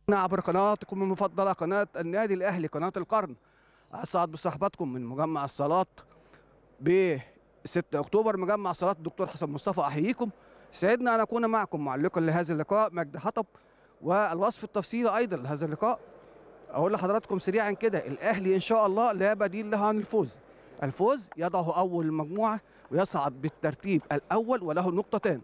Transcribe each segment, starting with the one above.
عبر قناتكم المفضلة قناة النادي الأهلي قناة القرن أسعد بصحبتكم من مجمع الصالات ب 6 أكتوبر مجمع صالات الدكتور حسن مصطفى أحييكم سعدنا أن أكون معكم معلقا لهذا اللقاء مجد حطب والوصف التفصيلي أيضا لهذا اللقاء أقول لحضراتكم سريعا كده الأهلي إن شاء الله لا بديل له عن الفوز الفوز يضعه أول المجموعة ويصعد بالترتيب الأول وله نقطتان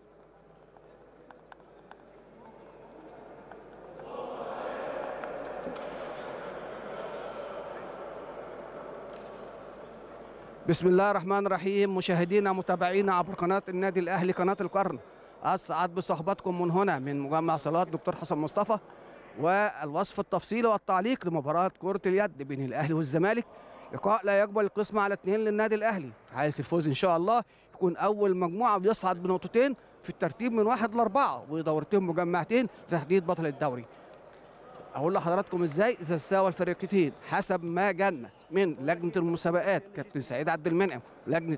بسم الله الرحمن الرحيم مشاهدينا متابعينا عبر قناة النادي الأهلي قناة القرن أسعد بصحبتكم من هنا من مجمع صالات دكتور حسن مصطفى والوصف التفصيلي والتعليق لمباراة كرة اليد بين الأهلي والزمالك لقاء لا يقبل القسمة على اثنين للنادي الأهلي في حالة الفوز إن شاء الله يكون أول مجموعة ويصعد بنقطتين في الترتيب من واحد لأربعة ودورتين مجمعتين لتحديد بطل الدوري اقول لحضراتكم ازاي اذا تساوى الفريقين حسب ما جانا من لجنه المسابقات كابتن سعيد عبد المنعم لجنه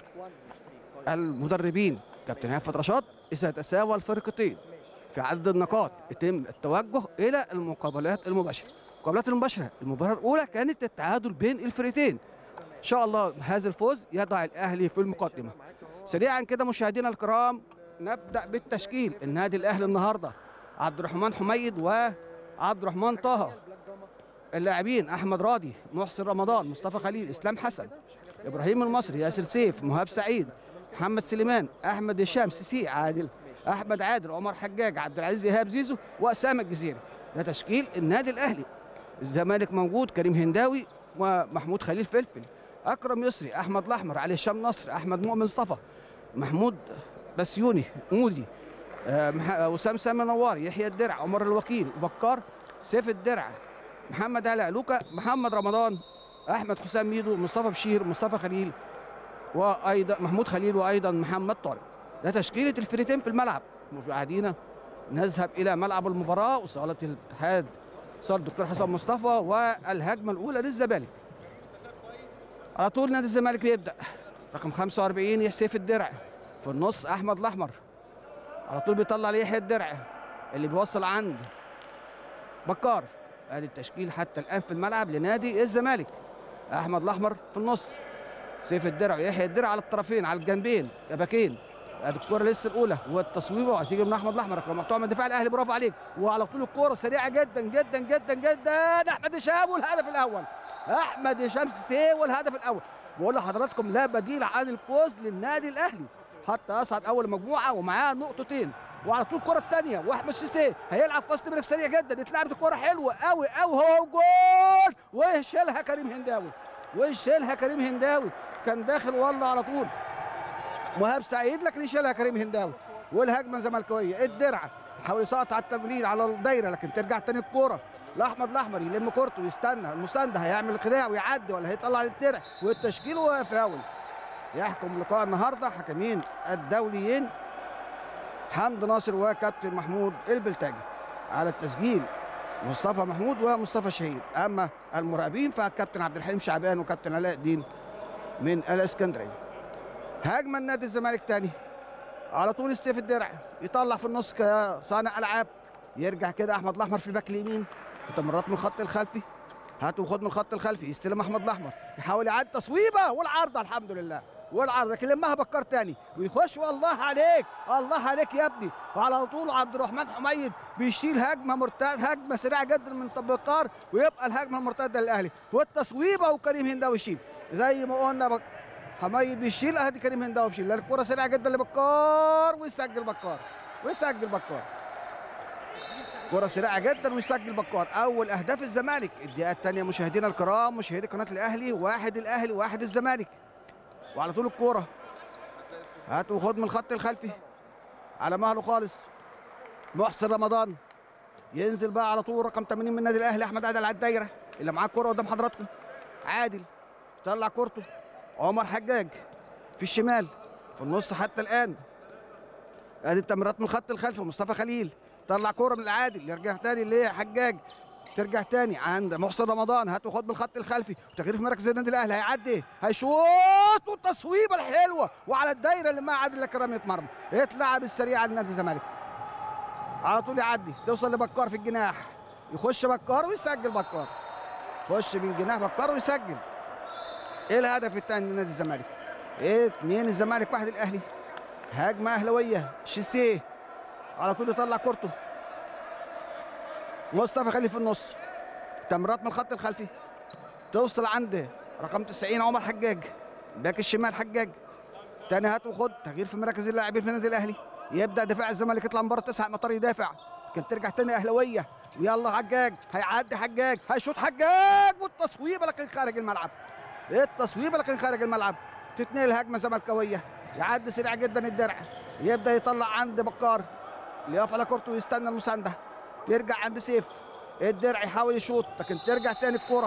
المدربين كابتن هافت رشاد اذا تساوى الفرقتين في عدد النقاط يتم التوجه الى المقابلات المباشره المقابلات المباشره المباراه الاولى كانت التعادل بين الفريقين ان شاء الله هذا الفوز يضع الاهلي في المقدمه سريعا كده مشاهدينا الكرام نبدا بالتشكيل النادي الاهلي النهارده عبد الرحمن حميد و عبد الرحمن طه اللاعبين احمد راضي محسن رمضان مصطفى خليل اسلام حسن ابراهيم المصري ياسر سيف مهاب سعيد محمد سليمان احمد هشام سيسي عادل احمد عادل عمر حجاج عبد العزيز ايهاب زيزو واسامه الجزيري ده تشكيل النادي الاهلي الزمالك موجود كريم هنداوي ومحمود خليل فلفل اكرم يسري احمد الاحمر علي هشام نصر احمد مؤمن صفا محمود بسيوني مودي وسام سامي نوار يحيى الدرع عمر الوكيل بكار سيف الدرع محمد علي لوكا محمد رمضان احمد حسام ميدو مصطفى بشير مصطفى خليل وايضا محمود خليل وايضا محمد طارق ده تشكيله الفريقين في الملعب مشاهدينا نذهب الى ملعب المباراه وصاله الاتحاد صاله الدكتور حسن مصطفى والهجمه الاولى للزمالك على طول نادي الزمالك بيبدا رقم 45 سيف الدرع في النص احمد الاحمر على طول بيطلع ليحيى الدرع اللي بيوصل عند بكار ادي التشكيل حتى الان في الملعب لنادي الزمالك احمد الاحمر في النص سيف الدرع ويحيى الدرع على الطرفين على الجنبين باكين ادي الكوره لسه الاولى والتصويبه هتيجي من احمد الاحمر مقطوع من دفاع الاهلي برافو عليك وعلى طول الكوره سريعه جدا جدا جدا جدا احمد هشام والهدف الاول احمد هشام سي والهدف الاول بقول لحضراتكم لا بديل عن الفوز للنادي الاهلي حتى يصعد اول مجموعه ومعاه نقطتين وعلى طول الكره الثانيه واحمد سيسي هيلعب فاست بريك سريع جدا اتلعبت الكره حلوه قوي قوي هو جول ويشيلها كريم هنداوي ويشيلها كريم هنداوي كان داخل والله على طول مهاب سعيد لكن يشيلها كريم هنداوي والهجمه زملكاويه الدرع حاول يسقط على التمرير على الدايره لكن ترجع تاني الكوره لاحمد الاحمر يلم كورته ويستنى المسانده هيعمل خداع ويعدي ولا هيطلع للدرع والتشكيل وفاول يحكم لقاء النهارده حكمين الدوليين حمد ناصر وكابتن محمود البلتاجي على التسجيل مصطفى محمود ومصطفى شهيد اما المراقبين فالكابتن عبد الحليم شعبان وكابتن علاء الدين من الاسكندريه هاجم النادي الزمالك تاني على طول السيف الدرع يطلع في النص كصانع العاب يرجع كده احمد الاحمر في الباك اليمين تمرات من الخط الخلفي هات وخد من الخط الخلفي يستلم احمد الاحمر يحاول يعدي تصويبه والعارضه الحمد لله والعرض لكن لمها بكار تاني ويخش والله عليك الله عليك يا ابني وعلى طول عبد الرحمن حميد بيشيل هجمه مرتده هجمه سريعه جدا من بكار ويبقى الهجمه المرتده للاهلي والتصويبه وكريم هنداوي يشيل زي ما قلنا بك حميد بيشيل ادي كريم هنداوي بيشيل الكره سريعه جدا لبكار ويسجل بكار ويسجل بكار كرة سريعة جدا ويسجل بكار أول أهداف الزمالك الدقيقة الثانية مشاهدينا الكرام مشاهدي قناة الأهلي واحد الأهلي واحد الزمالك وعلى طول الكوره هات وخد من الخط الخلفي على مهله خالص محسن رمضان ينزل بقى على طول رقم 80 من النادي الاهلي احمد عادل على الدايره اللي معاه الكوره قدام حضراتكم عادل طلع كورته عمر حجاج في الشمال في النص حتى الان ادي التمريرات من الخط الخلفي مصطفى خليل طلع كوره من العادل يرجع تاني لحجاج ترجع تاني عند محسن رمضان هات وخد بالخط الخلفي وتغيير في مركز النادي الاهلي هيعدي هيشوط والتصويبه الحلوه وعلى الدايره اللي مع عادل كرامي يتمرمى يتلعب السريع على نادي الزمالك على طول يعدي توصل لبكار في الجناح يخش بكار ويسجل بكار يخش من جناح بكار ويسجل ايه الهدف الثاني لنادي الزمالك ايه اتنين الزمالك واحد الاهلي هجمه اهلاويه شيسيه على طول يطلع كورته مصطفى خليل في النص تمريرات من الخط الخلفي توصل عند رقم 90 عمر حجاج باك الشمال حجاج تاني هات وخد تغيير في مراكز اللاعبين في النادي الاهلي يبدا دفاع الزمالك يطلع من بره تسعة مطار يدافع كان ترجع تاني اهلاويه ويلا حجاج هيعدي حجاج هيشوط حجاج والتصويبه لكن خارج الملعب التصويبه لكن خارج الملعب تتنقل هجمه زملكاويه يعدي سريع جدا الدرع يبدا يطلع عند بكار اللي يقف على كورته ويستنى المسانده يرجع عند سيف الدرع يحاول يشوط لكن ترجع تاني الكوره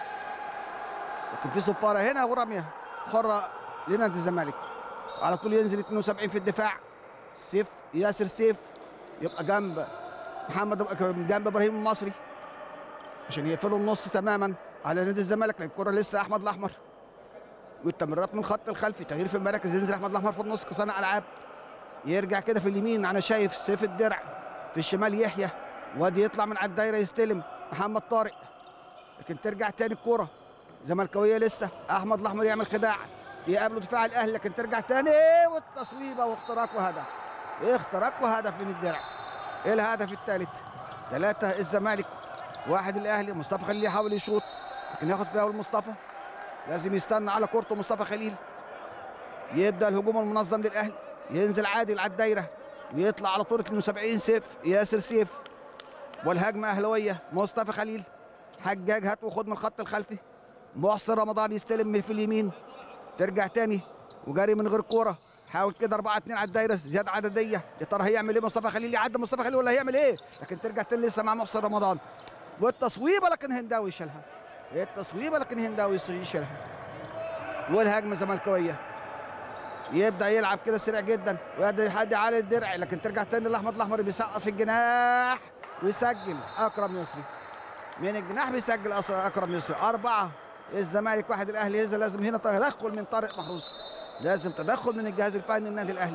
لكن في صفاره هنا ورميه حره لنادي الزمالك على طول ينزل 72 في الدفاع سيف ياسر سيف يبقى جنب محمد جنب ابراهيم المصري عشان يقفلوا النص تماما على نادي الزمالك لان الكره لسه احمد الاحمر والتمريرات من الخط الخلفي تغيير في المراكز ينزل احمد الاحمر في النص كصانع العاب يرجع كده في اليمين انا شايف سيف الدرع في الشمال يحيى وادي يطلع من على الدايره يستلم محمد طارق لكن ترجع تاني الكوره زملكاويه لسه احمد الاحمر يعمل خداع يقابله دفاع الاهلي لكن ترجع تاني والتصويبه واختراق وهدف اختراق وهدف من الدرع الهدف الثالث ثلاثة الزمالك واحد الاهلي مصطفى خليل يحاول يشوط لكن ياخد فاول مصطفى لازم يستنى على كورته مصطفى خليل يبدا الهجوم المنظم للاهلي ينزل عادل على الدايره ويطلع على طول 72 سيف ياسر سيف والهجمه اهلاويه مصطفى خليل حجاج هات وخد من الخط الخلفي محسن رمضان يستلم من في اليمين ترجع تاني وجري من غير كوره حاول كده 4 2 على الدايره زياده عدديه يا ترى هيعمل ايه مصطفى خليل يعدي مصطفى خليل ولا هيعمل ايه لكن ترجع تاني لسه مع محسن رمضان والتصويبه لكن هنداوي يشيلها التصويبه لكن هنداوي يشيلها والهجمه زملكاويه يبدا يلعب كده سريع جدا ويدي حد على الدرع لكن ترجع تاني لاحمد الاحمر بيسقط في الجناح ويسجل اكرم يسري من الجناح بيسجل اكرم يسري اربعه الزمالك واحد الاهلي ينزل لازم هنا تدخل من طارق محروس لازم تدخل من الجهاز الفني للنادي الاهلي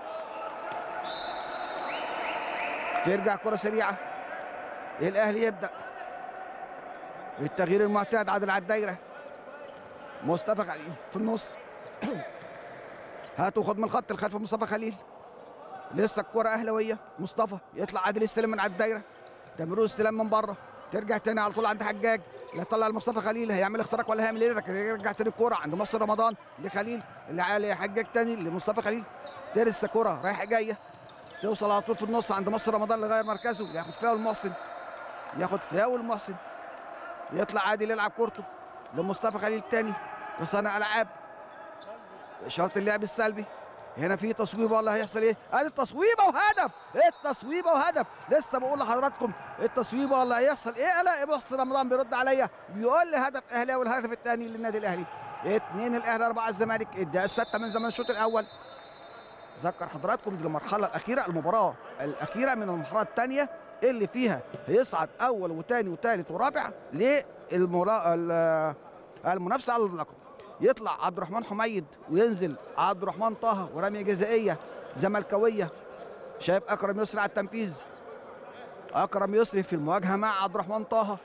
ترجع كره سريعه الاهلي يبدا التغيير المعتاد عادل على الدايره مصطفى خليل في النص هاتوا خد من الخط الخلف مصطفى خليل لسه الكره اهلاويه مصطفى يطلع عادل يستلم من على الدايره تمرير استلام من بره ترجع تاني على طول عند حجاج يطلع لمصطفى خليل هيعمل اختراق ولا هيعمل ايه لكن يرجع تاني الكوره عند مصر رمضان لخليل اللي على حجاج تاني لمصطفى خليل لسه كوره رايحه جايه توصل على طول في النص عند مصر رمضان اللي غير مركزه ياخد فاول محسن ياخد فاول محسن يطلع عادل يلعب كورته لمصطفى خليل تاني لصانع العاب اشاره اللعب السلبي هنا في تصويبه ولا هيحصل ايه؟ ادي التصويبه وهدف التصويبه وهدف لسه بقول لحضراتكم التصويبه ولا هيحصل ايه؟ الاقي محسن رمضان بيرد عليا بيقول لي هدف اهلاوي والهدف الثاني للنادي الاهلي اثنين الاهلي اربعه الزمالك الدقيقه السادسه من زمن الشوط الاول ذكر حضراتكم دي المرحله الاخيره المباراه الاخيره من المرحله الثانيه اللي فيها هيصعد اول وثاني وثالث ورابع للمنافسه على اللقب يطلع عبد الرحمن حميد وينزل عبد الرحمن طه ورميه جزائيه زملكاويه شايف اكرم يسري على التنفيذ اكرم يسري في المواجهه مع عبد الرحمن طه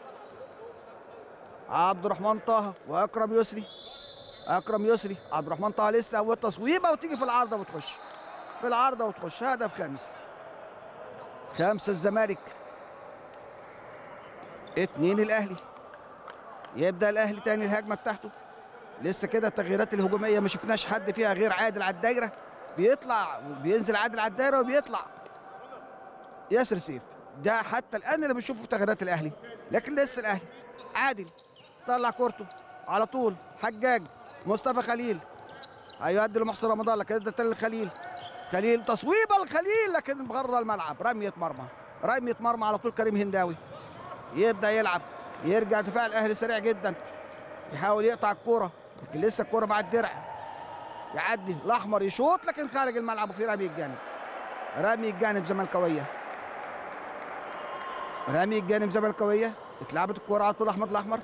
عبد الرحمن طه واكرم يسري اكرم يسري عبد الرحمن طه لسه اول تصويبه وتيجي في العارضه وتخش في العارضه وتخش هدف خامس خمسه الزمالك اتنين الاهلي يبدا الاهلي تاني الهجمه بتاعته لسه كده التغييرات الهجوميه ما شفناش حد فيها غير عادل على الدايره بيطلع بينزل عادل على الدايره وبيطلع ياسر سيف ده حتى الان اللي بنشوفه في تغييرات الاهلي لكن لسه الاهلي عادل طلع كورته على طول حجاج مصطفى خليل هيؤدي لمحسن رمضان لكن ادى تاني لخليل خليل تصويبه لخليل لكن بره الملعب رميه مرمى رميه مرمى على طول كريم هنداوي يبدا يلعب يرجع دفاع الاهلي سريع جدا يحاول يقطع الكوره لكن لسه الكوره مع الدرع يعدي الاحمر يشوط لكن خارج الملعب وفي رمي الجانب رمي الجانب زملكاويه رمي الجانب زملكاويه اتلعبت الكوره على طول احمد الاحمر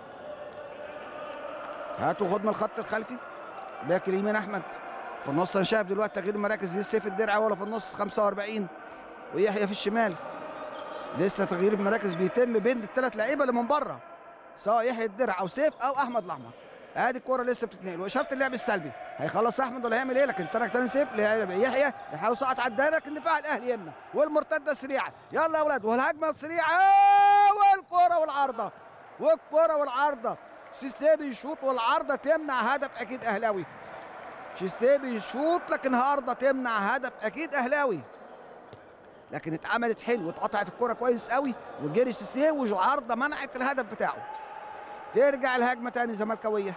هاتوا خد من الخط الخلفي باك اليمين احمد في النص انا شايف دلوقتي تغيير مراكز سيف الدرع ولا في النص 45 ويحيى في الشمال لسه تغيير المراكز بيتم بين الثلاث لعيبه اللي من بره سواء يحيى الدرع او سيف او احمد الاحمر ادي الكره لسه بتتنقل واشاره اللعب السلبي هيخلص احمد ولا هيعمل ايه لكن ترك تاني سيف يحيى يحاول يسقط على الدايره لكن دفاع الاهلي يمنع والمرتده سريعه يلا يا اولاد والهجمه سريعه والكره والعارضه والكره والعارضه شيسيبي يشوط والعارضه تمنع هدف اكيد اهلاوي شيسيبي يشوط لكن عارضه تمنع هدف اكيد اهلاوي لكن اتعملت حلو اتقطعت الكره كويس قوي وجري سيسيه والعارضه منعت الهدف بتاعه ترجع الهجمه تاني زملكاويه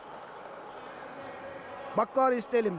بكار يستلم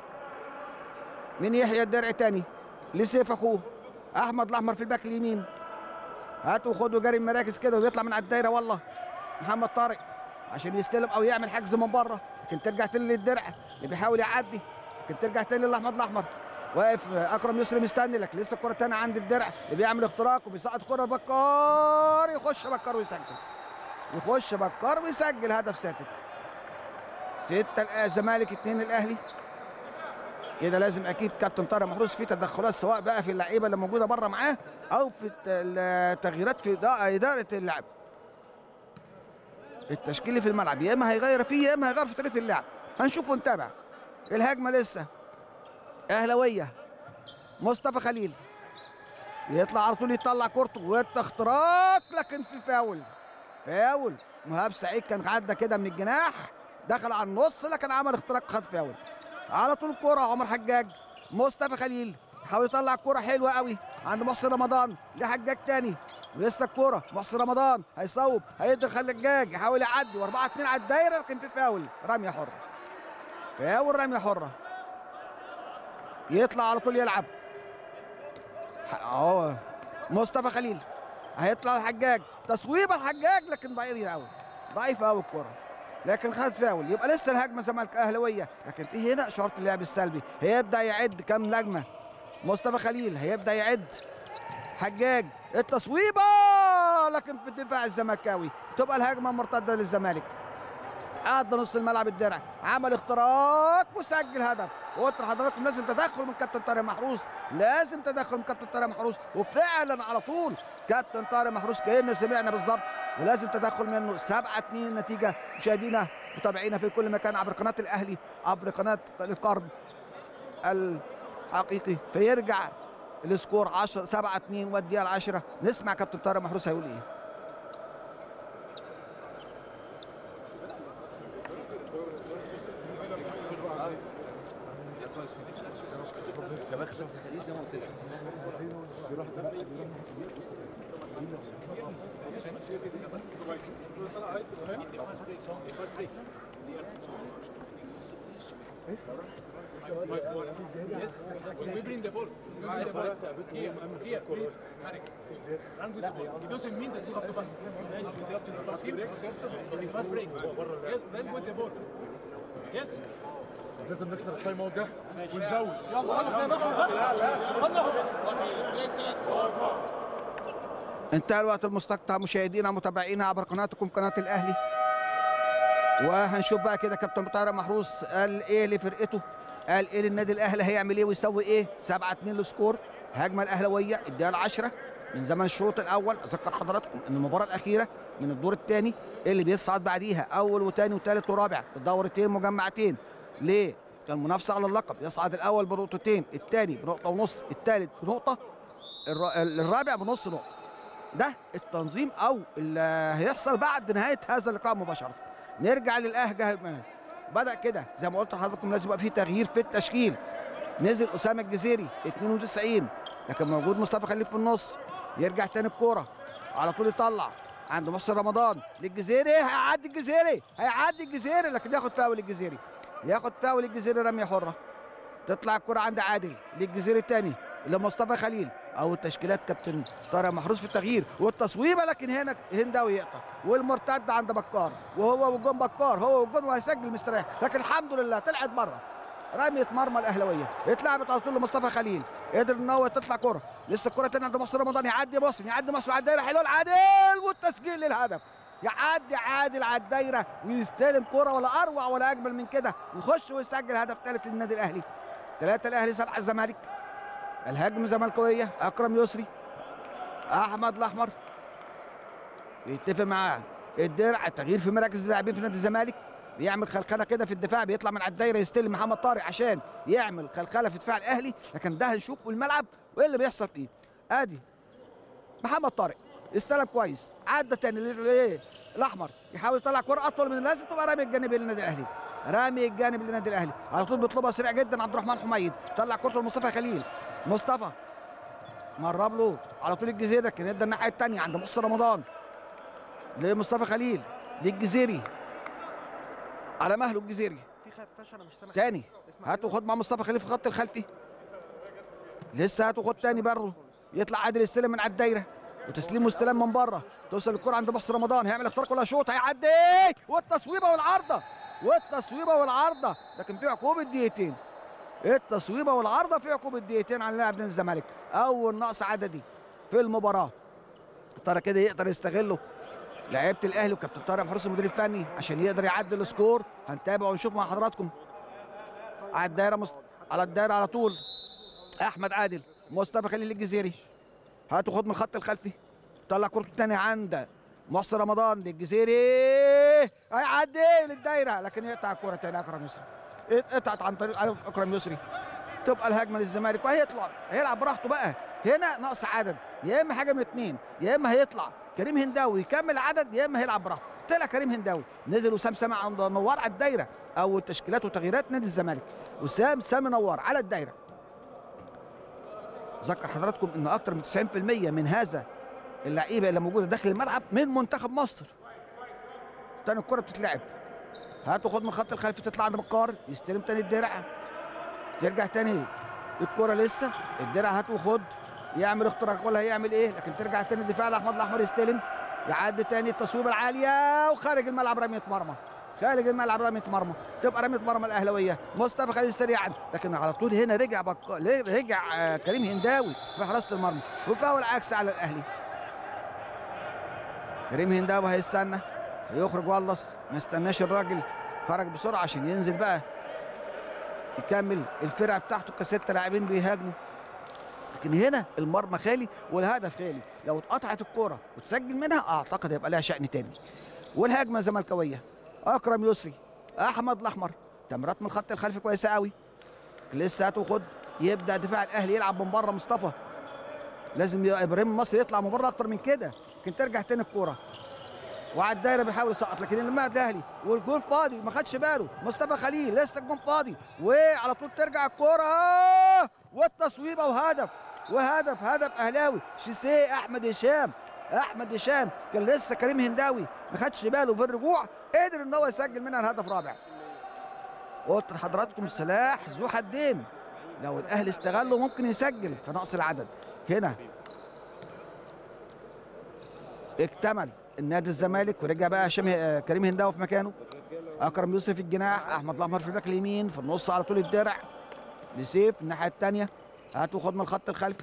من يحيى الدرع تاني لسيف اخوه احمد الاحمر في الباك اليمين هاتوا خدوا جري المراكز كده ويطلع من على الدايره والله محمد طارق عشان يستلم او يعمل حجز من بره لكن ترجع تاني للدرع اللي بيحاول يعدي لكن ترجع تاني لاحمد الاحمر واقف اكرم يسري مستني لك لسه الكره تاني عند الدرع اللي بيعمل اختراق وبيسقط كره بكار يخش بكار ويسجل يخش بكار ويسجل هدف ساتت ستة الزمالك اثنين الاهلي كده لازم اكيد كابتن طارق محروس في تدخلات سواء بقى في اللعيبه اللي موجوده بره معاه او في التغييرات في اداره اللعب التشكيل في الملعب يا اما هيغير فيه يا اما هيغير في طريقه اللعب هنشوف ونتابع الهجمه لسه اهلاويه مصطفى خليل يطلع على طول يطلع كورته والتختراق لكن في فاول فاول مهاب سعيد كان عدى كده من الجناح دخل على النص لكن عمل اختراق خد فاول على طول الكوره عمر حجاج مصطفى خليل حاول يطلع الكوره حلوه قوي عند محسن رمضان لحجاج تاني ولسه الكوره محسن رمضان هيصوب هيقدر حجاج يحاول يعدي و4 2 على الدايره لكن في فاول رميه حره فاول رميه حره يطلع على طول يلعب اهو مصطفى خليل هيطلع الحجاج تصويب الحجاج لكن ضعيف قوي ضعيف قوي الكره لكن خد فاول يبقى لسه الهجمه زمالك اهلاويه لكن في هنا اشاره اللعب السلبي هيبدا يعد كام لجمه مصطفى خليل هيبدا يعد حجاج التصويبه لكن في الدفاع الزملكاوي تبقى الهجمه مرتده للزمالك عدى نص الملعب الدرع عمل اختراق وسجل هدف قلت لحضراتكم لازم تدخل من كابتن طارق محروس لازم تدخل من كابتن طارق محروس وفعلا على طول كابتن طارق محروس كأننا سمعنا بالظبط ولازم تدخل منه 7 2 النتيجه مشاهدينا متابعينا في كل مكان عبر قناه الاهلي عبر قناه القرن الحقيقي فيرجع السكور 10 7 2 والدقيقه العاشره نسمع كابتن طارق محروس هيقول ايه يا بخت بس خليه زي ما قلت لك Yes, when we bring the ball, we bring the ball here, here, please, Marek, run with the ball. It doesn't mean that you have to pass. Pass him, it's a fast break. Yes, run with the ball. Yes. لازم نكسر التايم اوت ده ونزود انتهى الوقت المستقطع مشاهدينا متابعينا عبر قناتكم قناه الاهلي وهنشوف بقى كده كابتن طارق محروس قال ايه لفرقته قال ايه للنادي الاهلي هيعمل ايه ويسوي ايه 7 2 السكور هجمه الاهلاويه الدقيقه العاشره من زمن الشوط الاول اذكر حضراتكم ان المباراه الاخيره من الدور الثاني اللي بيصعد بعديها اول وثاني وثالث ورابع الدورتين مجمعتين ليه كان منافسه على اللقب يصعد الاول بنقطتين الثاني بنقطه ونص الثالث بنقطه الر- الرابع بنص نقطه ده التنظيم او اللي هيحصل بعد نهايه هذا اللقاء مباشره نرجع للاهجه بدا كده زي ما قلت لحضراتكم لازم يبقى في تغيير في التشكيل نزل اسامه الجزيري 92 لكن موجود مصطفى خليل في النص يرجع تاني الكوره على طول يطلع عند محسن رمضان للجزيري هيعدي الجزيري هيعدي الجزيري لكن ياخد فاول الجزيري ياخد فاول الجزيري رميه حره تطلع الكرة عند عادل للجزيري الثاني لمصطفى خليل او التشكيلات كابتن طارق محروس في التغيير والتصويبه لكن هنا هنداوي يقطع والمرتد عند بكار وهو والجون بكار هو والجون وهيسجل مستريح لكن الحمد لله طلعت بره رميه مرمى الاهلاويه اتلعبت على طول لمصطفى خليل قدر ان هو تطلع كره لسه الكره تاني عند محسن رمضان يعدي محسن يعدي محسن على الدايره حلوه العادل والتسجيل للهدف يعدي عادل على الدايره ويستلم كره ولا اروع ولا اجمل من كده يخش ويسجل هدف ثالث للنادي الاهلي ثلاثة الاهلي سبعة الزمالك الهجم زملكاويه اكرم يسري احمد الاحمر بيتفق معاه الدرع تغيير في مراكز اللاعبين في نادي الزمالك بيعمل خلخله كده في الدفاع بيطلع من على الدايره يستلم محمد طارق عشان يعمل خلخله في دفاع الاهلي لكن ده هنشوف الملعب وايه اللي بيحصل فيه ادي محمد طارق استلم كويس عدى تاني لل- ليه الاحمر يحاول يطلع كره اطول من اللازم تبقى رامي الجانبي للنادي الاهلي رامي الجانب للنادي الاهلي على طول بيطلبها سريع جدا عبد الرحمن حميد طلع كره لمصطفى خليل مصطفى مرب له على طول الجزيره كان يدى الناحيه الثانيه عند محسن رمضان لمصطفى خليل للجزيري على مهله الجزيري في خفاش انا مش سامع تاني اسمع هاتوا خد مع مصطفى خليل في الخط الخلفي لسه هاتوا خد تاني برضه يطلع عادل يستلم من على الدايره وتسليم واستلام من بره توصل الكره عند محسن رمضان هيعمل اختراق ولا شوط هيعدي والتصويبه والعارضه والتصويبه والعارضه لكن في عقوبه دقيقتين التصويبه والعارضه في عقوبه دقيقتين على لاعب نادي الزمالك اول نقص عددي في المباراه ترى كده يقدر يستغله لعيبه الاهلي وكابتن طارق محروس المدير الفني عشان يقدر يعدل السكور هنتابع ونشوف مع حضراتكم على الدايره مست... على الدايره على طول احمد عادل مصطفى خليل الجزيري هاتوا خد من الخط الخلفي طلع كرة تاني عند محسن رمضان للجزيري هيعدي للدايره لكن يقطع الكرة تاني اكرم يسري اتقطعت عن طريق اكرم يسري تبقى الهجمه للزمالك وهيطلع هيلعب براحته بقى هنا نقص عدد يا اما حاجه من اتنين يا اما هيطلع كريم هنداوي يكمل عدد يا اما هيلعب براحته طلع كريم هنداوي نزل وسام سامع عند نوار على الدايره او تشكيلات وتغييرات نادي الزمالك وسام سامي نوار على الدايره ذكر حضراتكم ان اكثر من 90% من هذا اللعيبه اللي موجوده داخل الملعب من منتخب مصر تاني الكره بتتلعب هاتوا خد من الخط الخلفي تطلع عند بكار يستلم تاني الدرع ترجع تاني الكره لسه الدرع هاتوا خد يعمل اختراق ولا هيعمل ايه لكن ترجع تاني الدفاع الاحمر الاحمر يستلم يعدي تاني التصويبه العاليه وخارج الملعب رميه مرمى خارج الملعب رميه مرمى تبقى رميه مرمى الاهلاويه مصطفى خليل سريعا لكن على طول هنا رجع بك... رجع آه، كريم هنداوي في حراسه المرمى وفاول عكس على الاهلي كريم هنداوي هيستنى هيخرج ولص ما استناش الراجل خرج بسرعه عشان ينزل بقى يكمل الفرقه بتاعته كسته لاعبين بيهاجموا لكن هنا المرمى خالي والهدف خالي لو اتقطعت الكوره وتسجل منها اعتقد هيبقى لها شأن تاني والهجمه الزملكاويه اكرم يسري احمد الاحمر تمريرات من الخط الخلفي كويسه قوي لسه هاتوا خد يبدا دفاع الاهلي يلعب من بره مصطفى لازم يا ابراهيم مصر يطلع من بره اكتر من كده لكن ترجع تاني الكوره وعلى الدايره بيحاول يسقط لكن لما الاهلي والجول فاضي ما خدش باله مصطفى خليل لسه الجول فاضي وعلى طول ترجع الكوره والتصويبه وهدف وهدف هدف اهلاوي شيسيه احمد هشام احمد هشام كان لسه كريم هنداوي ما خدش باله في الرجوع قدر ان هو يسجل منها الهدف رابع قلت لحضراتكم سلاح ذو حدين لو الاهلي استغله ممكن يسجل في نقص العدد هنا اكتمل النادي الزمالك ورجع بقى هشام آه، كريم هنداوي في مكانه اكرم يوسف في الجناح احمد الاحمر في الباك اليمين في النص على طول الدرع لسيف الناحيه الثانيه هاتوا خد من الخط الخلفي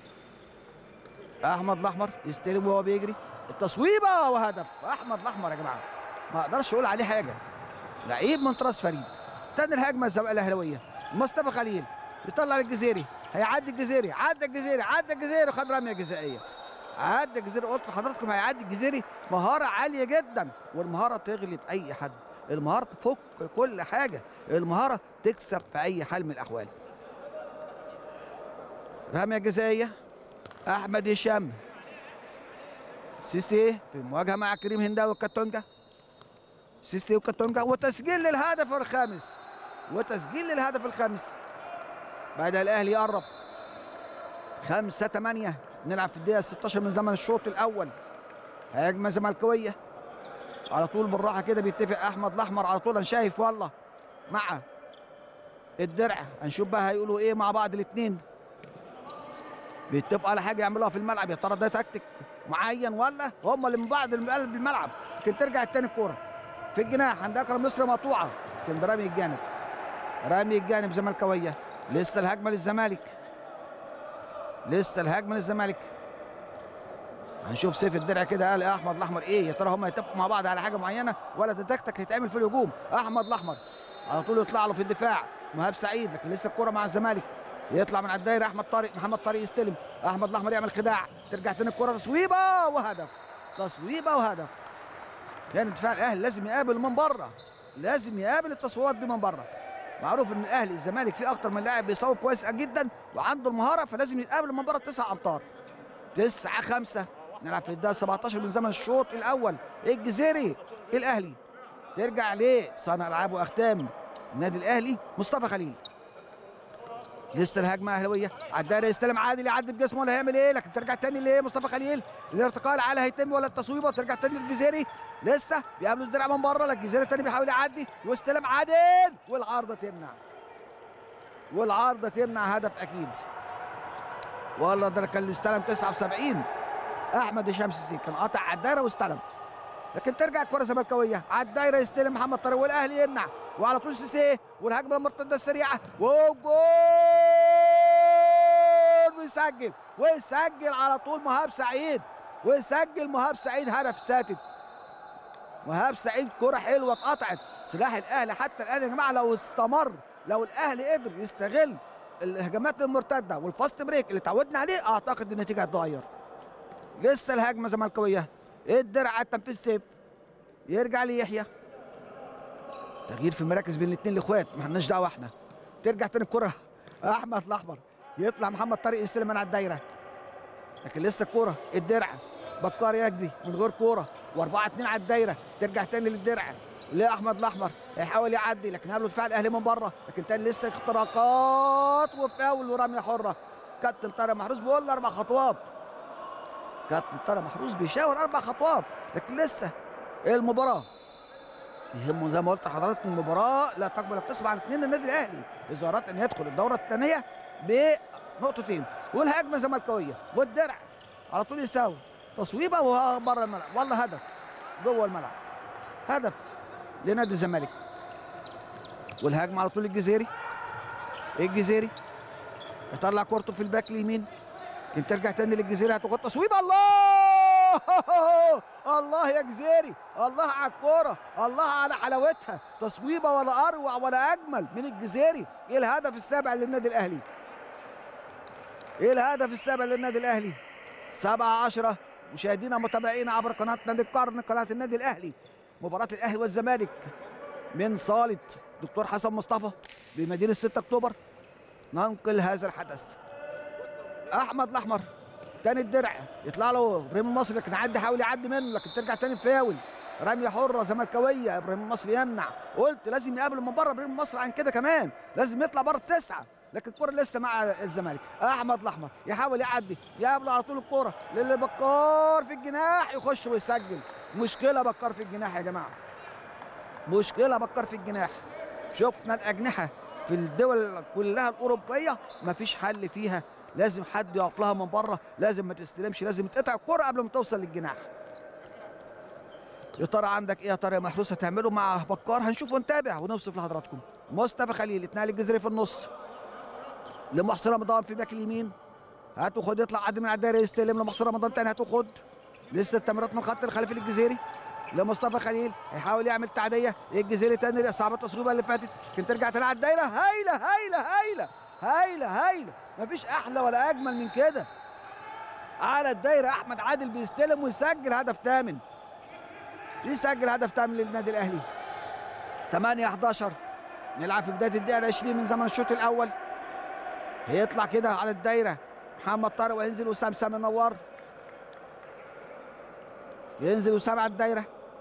احمد الاحمر يستلم وهو بيجري التصويبه وهدف احمد الاحمر يا جماعه ما اقدرش اقول عليه حاجه لعيب من طراز فريد تاني الهجمه الزمالك الاهلاويه مصطفى خليل يطلع للجزيري هيعدي الجزيري عدى الجزيري عدى الجزيري خد رميه جزائيه عدى الجزيري قلت لحضراتكم هيعدي الجزيري مهاره عاليه جدا والمهاره تغلب اي حد المهاره تفك كل حاجه المهاره تكسب في اي حال من الاحوال رميه جزائيه احمد هشام سيسي في مواجهه مع كريم هنداوي وكاتونجا سيسي وكاتونجا وتسجيل للهدف الخامس وتسجيل للهدف الخامس بعد الاهلي يقرب خمسة ثمانية نلعب في الدقيقة 16 من زمن الشوط الأول هجمة زملكاوية على طول بالراحة كده بيتفق أحمد الأحمر على طول أنا شايف والله مع الدرع هنشوف بقى هيقولوا إيه مع بعض الاتنين بيتفقوا على حاجة يعملوها في الملعب يا ترى ده تكتيك معين ولا هم اللي من بعض اللي قلب الملعب لكن ترجع التاني الكورة في الجناح عند أكرم مصر مقطوعة لكن برامي الجانب رامي الجانب زملكاوية لسه الهجمة للزمالك لسه الهجمه للزمالك هنشوف سيف الدرع كده قال يا احمد الاحمر ايه يا ترى هم يتفقوا مع بعض على حاجه معينه ولا ده تكتك هيتعمل في الهجوم احمد الاحمر على طول يطلع له في الدفاع مهاب سعيد لكن لسه الكره مع الزمالك يطلع من على الدايره احمد طارق محمد طارق يستلم احمد الاحمر يعمل خداع ترجع تاني الكره تصويبه وهدف تصويبه وهدف كان دفاع الاهلي لازم يقابل من بره لازم يقابل التصويبات دي من بره معروف ان الاهلي الزمالك فيه اكتر من لاعب بيصوب كويس جدا وعنده المهاره فلازم يتقابل من بره تسع امتار 9 5 نلعب في الدقيقه 17 من زمن الشوط الاول الجزيري الاهلي ترجع ليه صانع العاب واختام النادي الاهلي مصطفى خليل لسه الهجمه اهلاويه على الدايره يستلم عادل يعدي بجسمه ولا هيعمل ايه لكن ترجع تاني ليه مصطفى خليل الارتقاء العالي هيتم ولا التصويبه وترجع تاني للجزيري لسه بيقابلوا الدرع من بره لكن الجزيري التاني بيحاول يعدي واستلم عادل والعارضه تمنع والعارضه تمنع هدف اكيد والله ده كان اللي استلم 79 احمد هشام سيسي كان قاطع على الدايره واستلم لكن ترجع الكره زملكاويه على الدايره يستلم محمد طارق والاهلي يمنع وعلى طول سيسي والهجمه المرتده السريعه وجول ويسجل ويسجل على طول مهاب سعيد ويسجل مهاب سعيد هدف ساتت مهاب سعيد كرة حلوة اتقطعت سلاح الأهلي حتى الآن يا جماعة لو استمر لو الأهلي قدر يستغل الهجمات المرتدة والفاست بريك اللي اتعودنا عليه أعتقد النتيجة هتتغير لسه الهجمة زملكاوية الدرع على التنفيذ سيف يرجع ليحيى تغيير في المراكز بين الاثنين الاخوات ما لناش دعوه احنا ترجع تاني الكره احمد الاحمر يطلع محمد طارق يستلم من على الدايره لكن لسه الكره الدرع بكار يجري من غير كوره و4 2 على الدايره ترجع تاني للدرع لاحمد الاحمر هيحاول يعدي لكن قابله دفاع الاهلي من بره لكن تاني لسه اختراقات وفاول ورميه حره كابتن طارق محروس بيقول اربع خطوات كابتن طارق محروس بيشاور اربع خطوات لكن لسه المباراه يهمه زي ما قلت لحضراتكم المباراه لا تقبل القسم على اثنين النادي الاهلي اذا اراد ان يدخل الدوره الثانيه بنقطتين والهجمه زملكاويه والدرع على طول يساوي تصويبه وهو بره الملعب والله هدف جوه الملعب هدف لنادي الزمالك والهجمه على طول الجزيري الجزيري يطلع كورته في الباك اليمين يمكن ترجع تاني للجزيري هتاخد تصويب الله الله يا جزيري الله على الكوره الله على حلاوتها تصويبه ولا اروع ولا اجمل من الجزيري ايه الهدف السابع للنادي الاهلي ايه الهدف السابع للنادي الاهلي 7 10 مشاهدينا متابعينا عبر قناه نادي القرن قناه النادي الاهلي مباراه الاهلي والزمالك من صاله دكتور حسن مصطفى بمدينه 6 اكتوبر ننقل هذا الحدث احمد الاحمر تاني الدرع يطلع له ابراهيم المصري لكن عدي حاول يعدي منه لكن ترجع تاني فاول رميه حره زملكاويه ابراهيم المصري يمنع قلت لازم يقابل من بره ابراهيم المصري عن كده كمان لازم يطلع بره التسعه لكن الكره لسه مع الزمالك احمد الاحمر يحاول يعدي يقابله على طول الكره للي بكار في الجناح يخش ويسجل مشكله بكار في الجناح يا جماعه مشكله بكار في الجناح شفنا الاجنحه في الدول كلها الاوروبيه مفيش حل فيها لازم حد يقف لها من بره لازم ما تستلمش لازم تقطع الكره قبل ما توصل للجناح يا ترى عندك ايه يا ترى يا محروس هتعمله مع بكار هنشوف ونتابع ونوصف لحضراتكم مصطفى خليل اتنقل الجزيري في النص لمحسن رمضان في باك اليمين هاتوا خد يطلع عدي من على الدايره يستلم لمحسن رمضان تاني هاتوا خد لسه التمريرات من الخط الخلفي للجزيري لمصطفى خليل هيحاول يعمل تعديه الجزيري تاني صعبه التصويبه اللي فاتت كان ترجع تلعب الدايره هايله هايله هايله هايله هايله مفيش احلى ولا اجمل من كده على الدايره احمد عادل بيستلم ويسجل هدف ثامن يسجل هدف ثامن للنادي الاهلي 8 11 نلعب في بدايه الدقيقه 20 من زمن الشوط الاول هيطلع كده على الدايره محمد طارق وينزل وسام سام النوار ينزل وسام على الدايره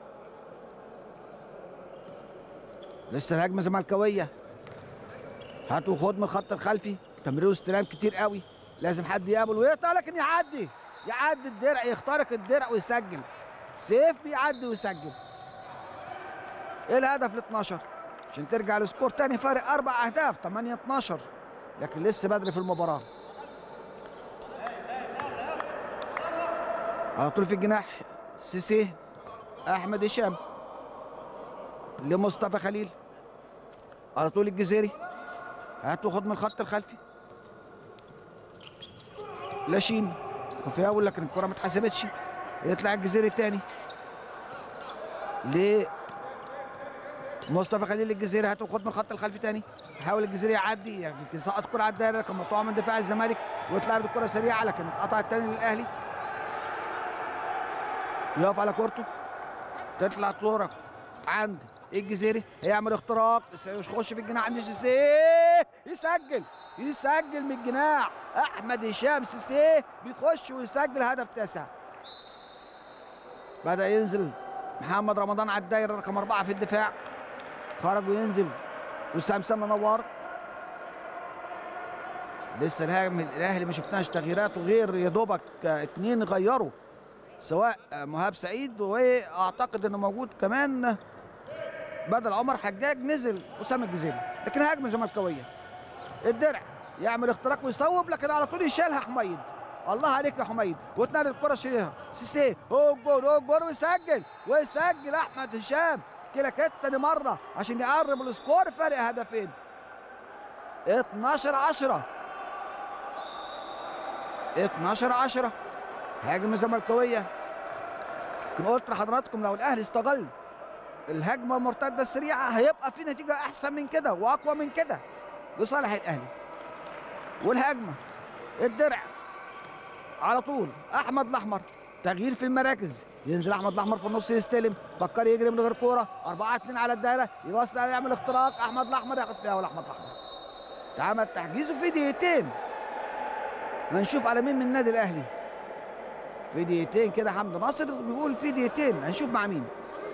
لسه الهجمه زملكاويه هاتوا خد من الخط الخلفي تمرير واستلام كتير قوي لازم حد يقابل ويقطع لكن يعدي يعدي الدرع يخترق الدرع ويسجل سيف بيعدي ويسجل ايه الهدف ال 12 عشان ترجع لسكور تاني فارق اربع اهداف 8 12 لكن لسه بدري في المباراه على طول في الجناح سيسي احمد هشام لمصطفى خليل على طول الجزيري هاتوا خد من الخط الخلفي لاشين وفاول لكن الكره ما اتحسبتش يطلع الجزيري الثاني ل مصطفى خليل الجزيري هات وخد من الخط الخلفي تاني حاول الجزيري يعدي يعني سقط الكره على الدايره كان مقطوعه من دفاع الزمالك واتلعبت الكره سريعه لكن اتقطعت تاني للاهلي يقف على كورته تطلع كوره عند الجزيري هيعمل اختراق بس يخش في الجناح عند سيسيه يسجل يسجل من الجناح احمد هشام سيسيه بيخش ويسجل هدف تاسع بدا ينزل محمد رمضان على الدايره رقم اربعه في الدفاع خرج وينزل وسام سام نوار لسه الهاجم الاهلي ما شفناش تغييراته غير يا دوبك آه، اتنين غيروا سواء آه، مهاب سعيد واعتقد انه موجود كمان بدل عمر حجاج نزل اسامه الجزيري لكن هجمه زملكاويه الدرع يعمل اختراق ويصوب لكن على طول يشيلها حميد الله عليك يا حميد واتنقل الكره شيلها سيسي هو الجول هو الجول ويسجل ويسجل احمد هشام كلاكيت تاني مره عشان يقرب السكور فارق هدفين 12 10 12 10 هاجم الزملكاويه كنت قلت لحضراتكم لو الاهلي استغل الهجمه المرتده السريعه هيبقى في نتيجه احسن من كده واقوى من كده لصالح الاهلي والهجمه الدرع على طول احمد الاحمر تغيير في المراكز ينزل احمد الاحمر في النص يستلم بكر يجري من غير كوره 4 2 على الدايره يوسع يعمل اختراق احمد الاحمر ياخد فيها احمد الاحمر اتعمل تحجيزه في دقيقتين هنشوف على مين من النادي الاهلي في دقيقتين كده حمد ناصر بيقول في دقيقتين هنشوف مع مين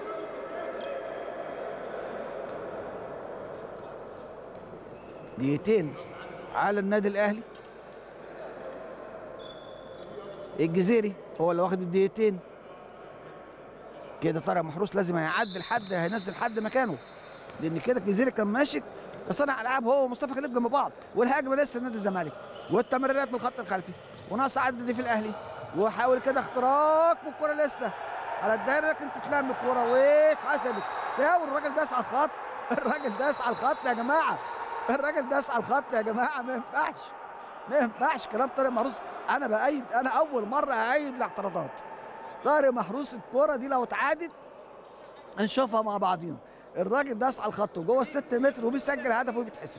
دقيقتين على النادي الاهلي الجزيري هو اللي واخد الدقيقتين كده طارق محروس لازم هيعدل حد هينزل حد مكانه لان كده الجزيري كان ماشي كصانع العاب هو ومصطفى خليل جنب بعض والهجمه لسه نادي الزمالك والتمريرات من الخط الخلفي وناقص عدد دي في الاهلي وحاول كده اختراق والكره لسه على الدايره لكن تتلم الكوره واتحسبت فاول الراجل داس على الخط الراجل داس على الخط يا جماعه الراجل داس على الخط يا جماعه ما ينفعش ما ينفعش كلام طارق محروس انا بايد انا اول مره اعيد الاعتراضات طارق محروس الكوره دي لو اتعادت هنشوفها مع بعضينا الراجل داس على الخط وجوه الست متر وبيسجل هدف وبيتحسب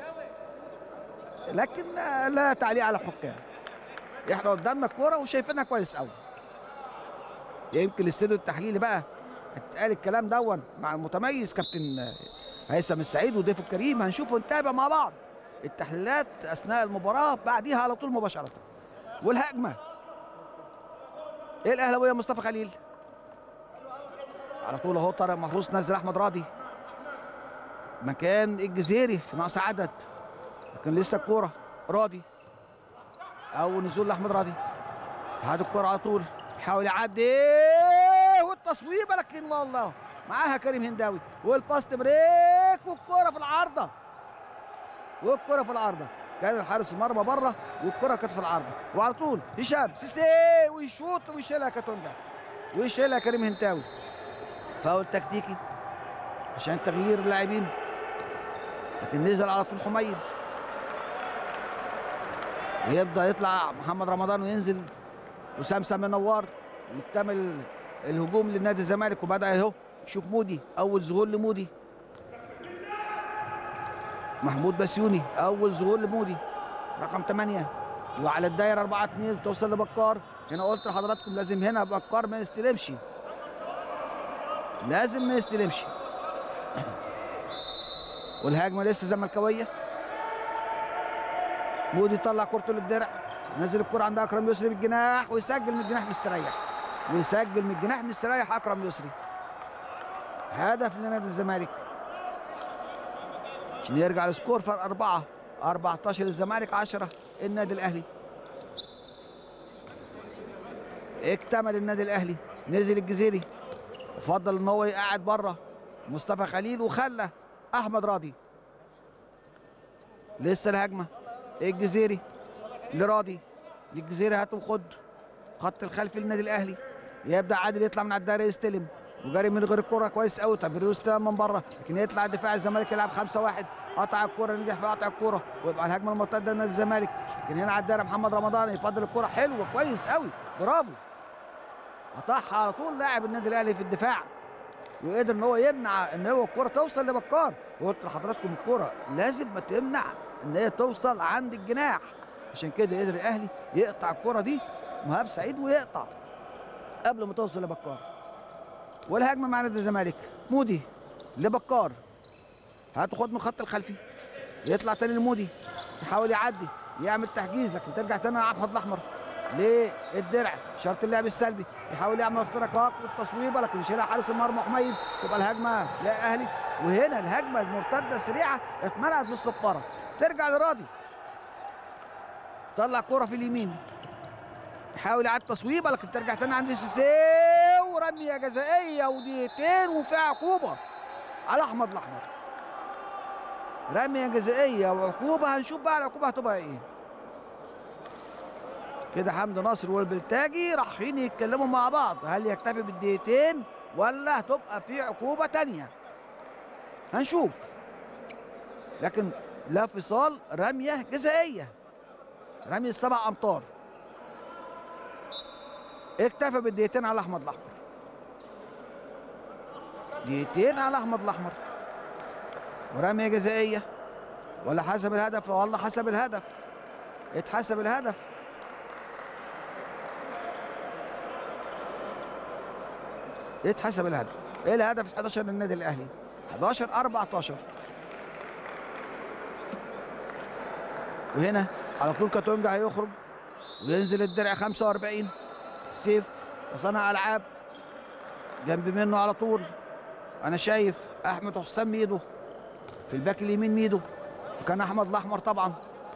لكن لا تعليق على الحكام احنا قدامنا الكوره وشايفينها كويس قوي يمكن الاستوديو التحليلي بقى اتقال الكلام دون مع المتميز كابتن هيثم السعيد وضيفه الكريم هنشوفه نتابع مع بعض التحليلات اثناء المباراه بعديها على طول مباشره والهجمه ايه الاهلاويه مصطفى خليل على طول اهو طارق محروس نزل احمد راضي مكان الجزيري في نقص عدد لكن لسه الكوره راضي او نزول لاحمد راضي هذه الكوره على طول يحاول يعدي والتصويبه لكن والله معاها كريم هنداوي والباس بريك والكوره في العارضه والكره في العارضه كان الحارس المرمى بره والكره كانت في العارضه وعلى طول هشام سيسي ويشوط ويشيلها كاتونجا ويشيلها كريم هنداوي فاول تكتيكي عشان تغيير اللاعبين لكن نزل على طول حميد ويبدا يطلع محمد رمضان وينزل وسام سام نوار يكتمل الهجوم للنادي الزمالك وبدا اهو شوف مودي اول ظهور لمودي محمود بسيوني اول ظهور لمودي رقم 8 وعلى الدايره 4 2 توصل لبكار هنا قلت لحضراتكم لازم هنا بكار ما يستلمش لازم ما يستلمش والهجمه لسه زملكاويه مودي طلع كورته للدرع نزل الكره عند اكرم يسري بالجناح ويسجل من الجناح مستريح ويسجل من الجناح مستريح اكرم يسري هدف لنادي الزمالك عشان يرجع السكور فرق أربعة 14 الزمالك 10 النادي الأهلي اكتمل النادي الأهلي نزل الجزيري وفضل ان هو يقعد بره مصطفى خليل وخلى احمد راضي لسه الهجمه الجزيري لراضي للجزيري هات وخد خط الخلفي للنادي الاهلي يبدا عادل يطلع من على الدايره يستلم وجاري من غير الكره كويس قوي تمرير استلام من بره لكن يطلع دفاع الزمالك يلعب 5 1 قطع الكره نجح في قطع الكره ويبقى الهجمه المرتده لنادي الزمالك لكن هنا على الدايره محمد رمضان يفضل الكره حلوه كويس قوي برافو قطعها على طول لاعب النادي الاهلي في الدفاع وقدر ان هو يمنع ان هو الكره توصل لبكار وقلت لحضراتكم الكره لازم ما تمنع ان هي توصل عند الجناح عشان كده قدر الاهلي يقطع الكره دي مهاب سعيد ويقطع قبل ما توصل لبكار والهجمه مع نادي الزمالك مودي لبكار هاتوا خد من الخط الخلفي يطلع تاني لمودي يحاول يعدي يعمل تحجيز لكن ترجع تاني للعبد الاحمر للدرع شرط اللعب السلبي يحاول يعمل اختراقات والتصويبه لكن يشيلها حارس المرمى حميد تبقى الهجمه للاهلي وهنا الهجمه المرتده السريعه اتمنعت للصفاره ترجع لراضي طلع كرة في اليمين يحاول يعد تصويبه لكن ترجع تاني عند سيسي ورميه جزائيه ودقيقتين وفيها عقوبه على احمد الاحمر رميه جزائيه وعقوبه هنشوف بقى العقوبه هتبقى ايه كده حمدي ناصر والبلتاجي رايحين يتكلموا مع بعض هل يكتفي بالدقيقتين ولا هتبقى في عقوبه تانية هنشوف لكن لا فصال رميه جزائيه رمي السبع امتار اكتفى بالدقيقتين على احمد الاحمر دقيقتين على احمد الاحمر ورميه جزائيه ولا حسب الهدف والله حسب الهدف اتحسب الهدف اتحسب الهدف ايه الهدف 11 للنادي الاهلي 11 14 وهنا على طول كاتونجا هيخرج وينزل الدرع 45 سيف صنع العاب جنب منه على طول انا شايف احمد حسام ميدو في الباك اليمين ميدو وكان احمد الاحمر طبعا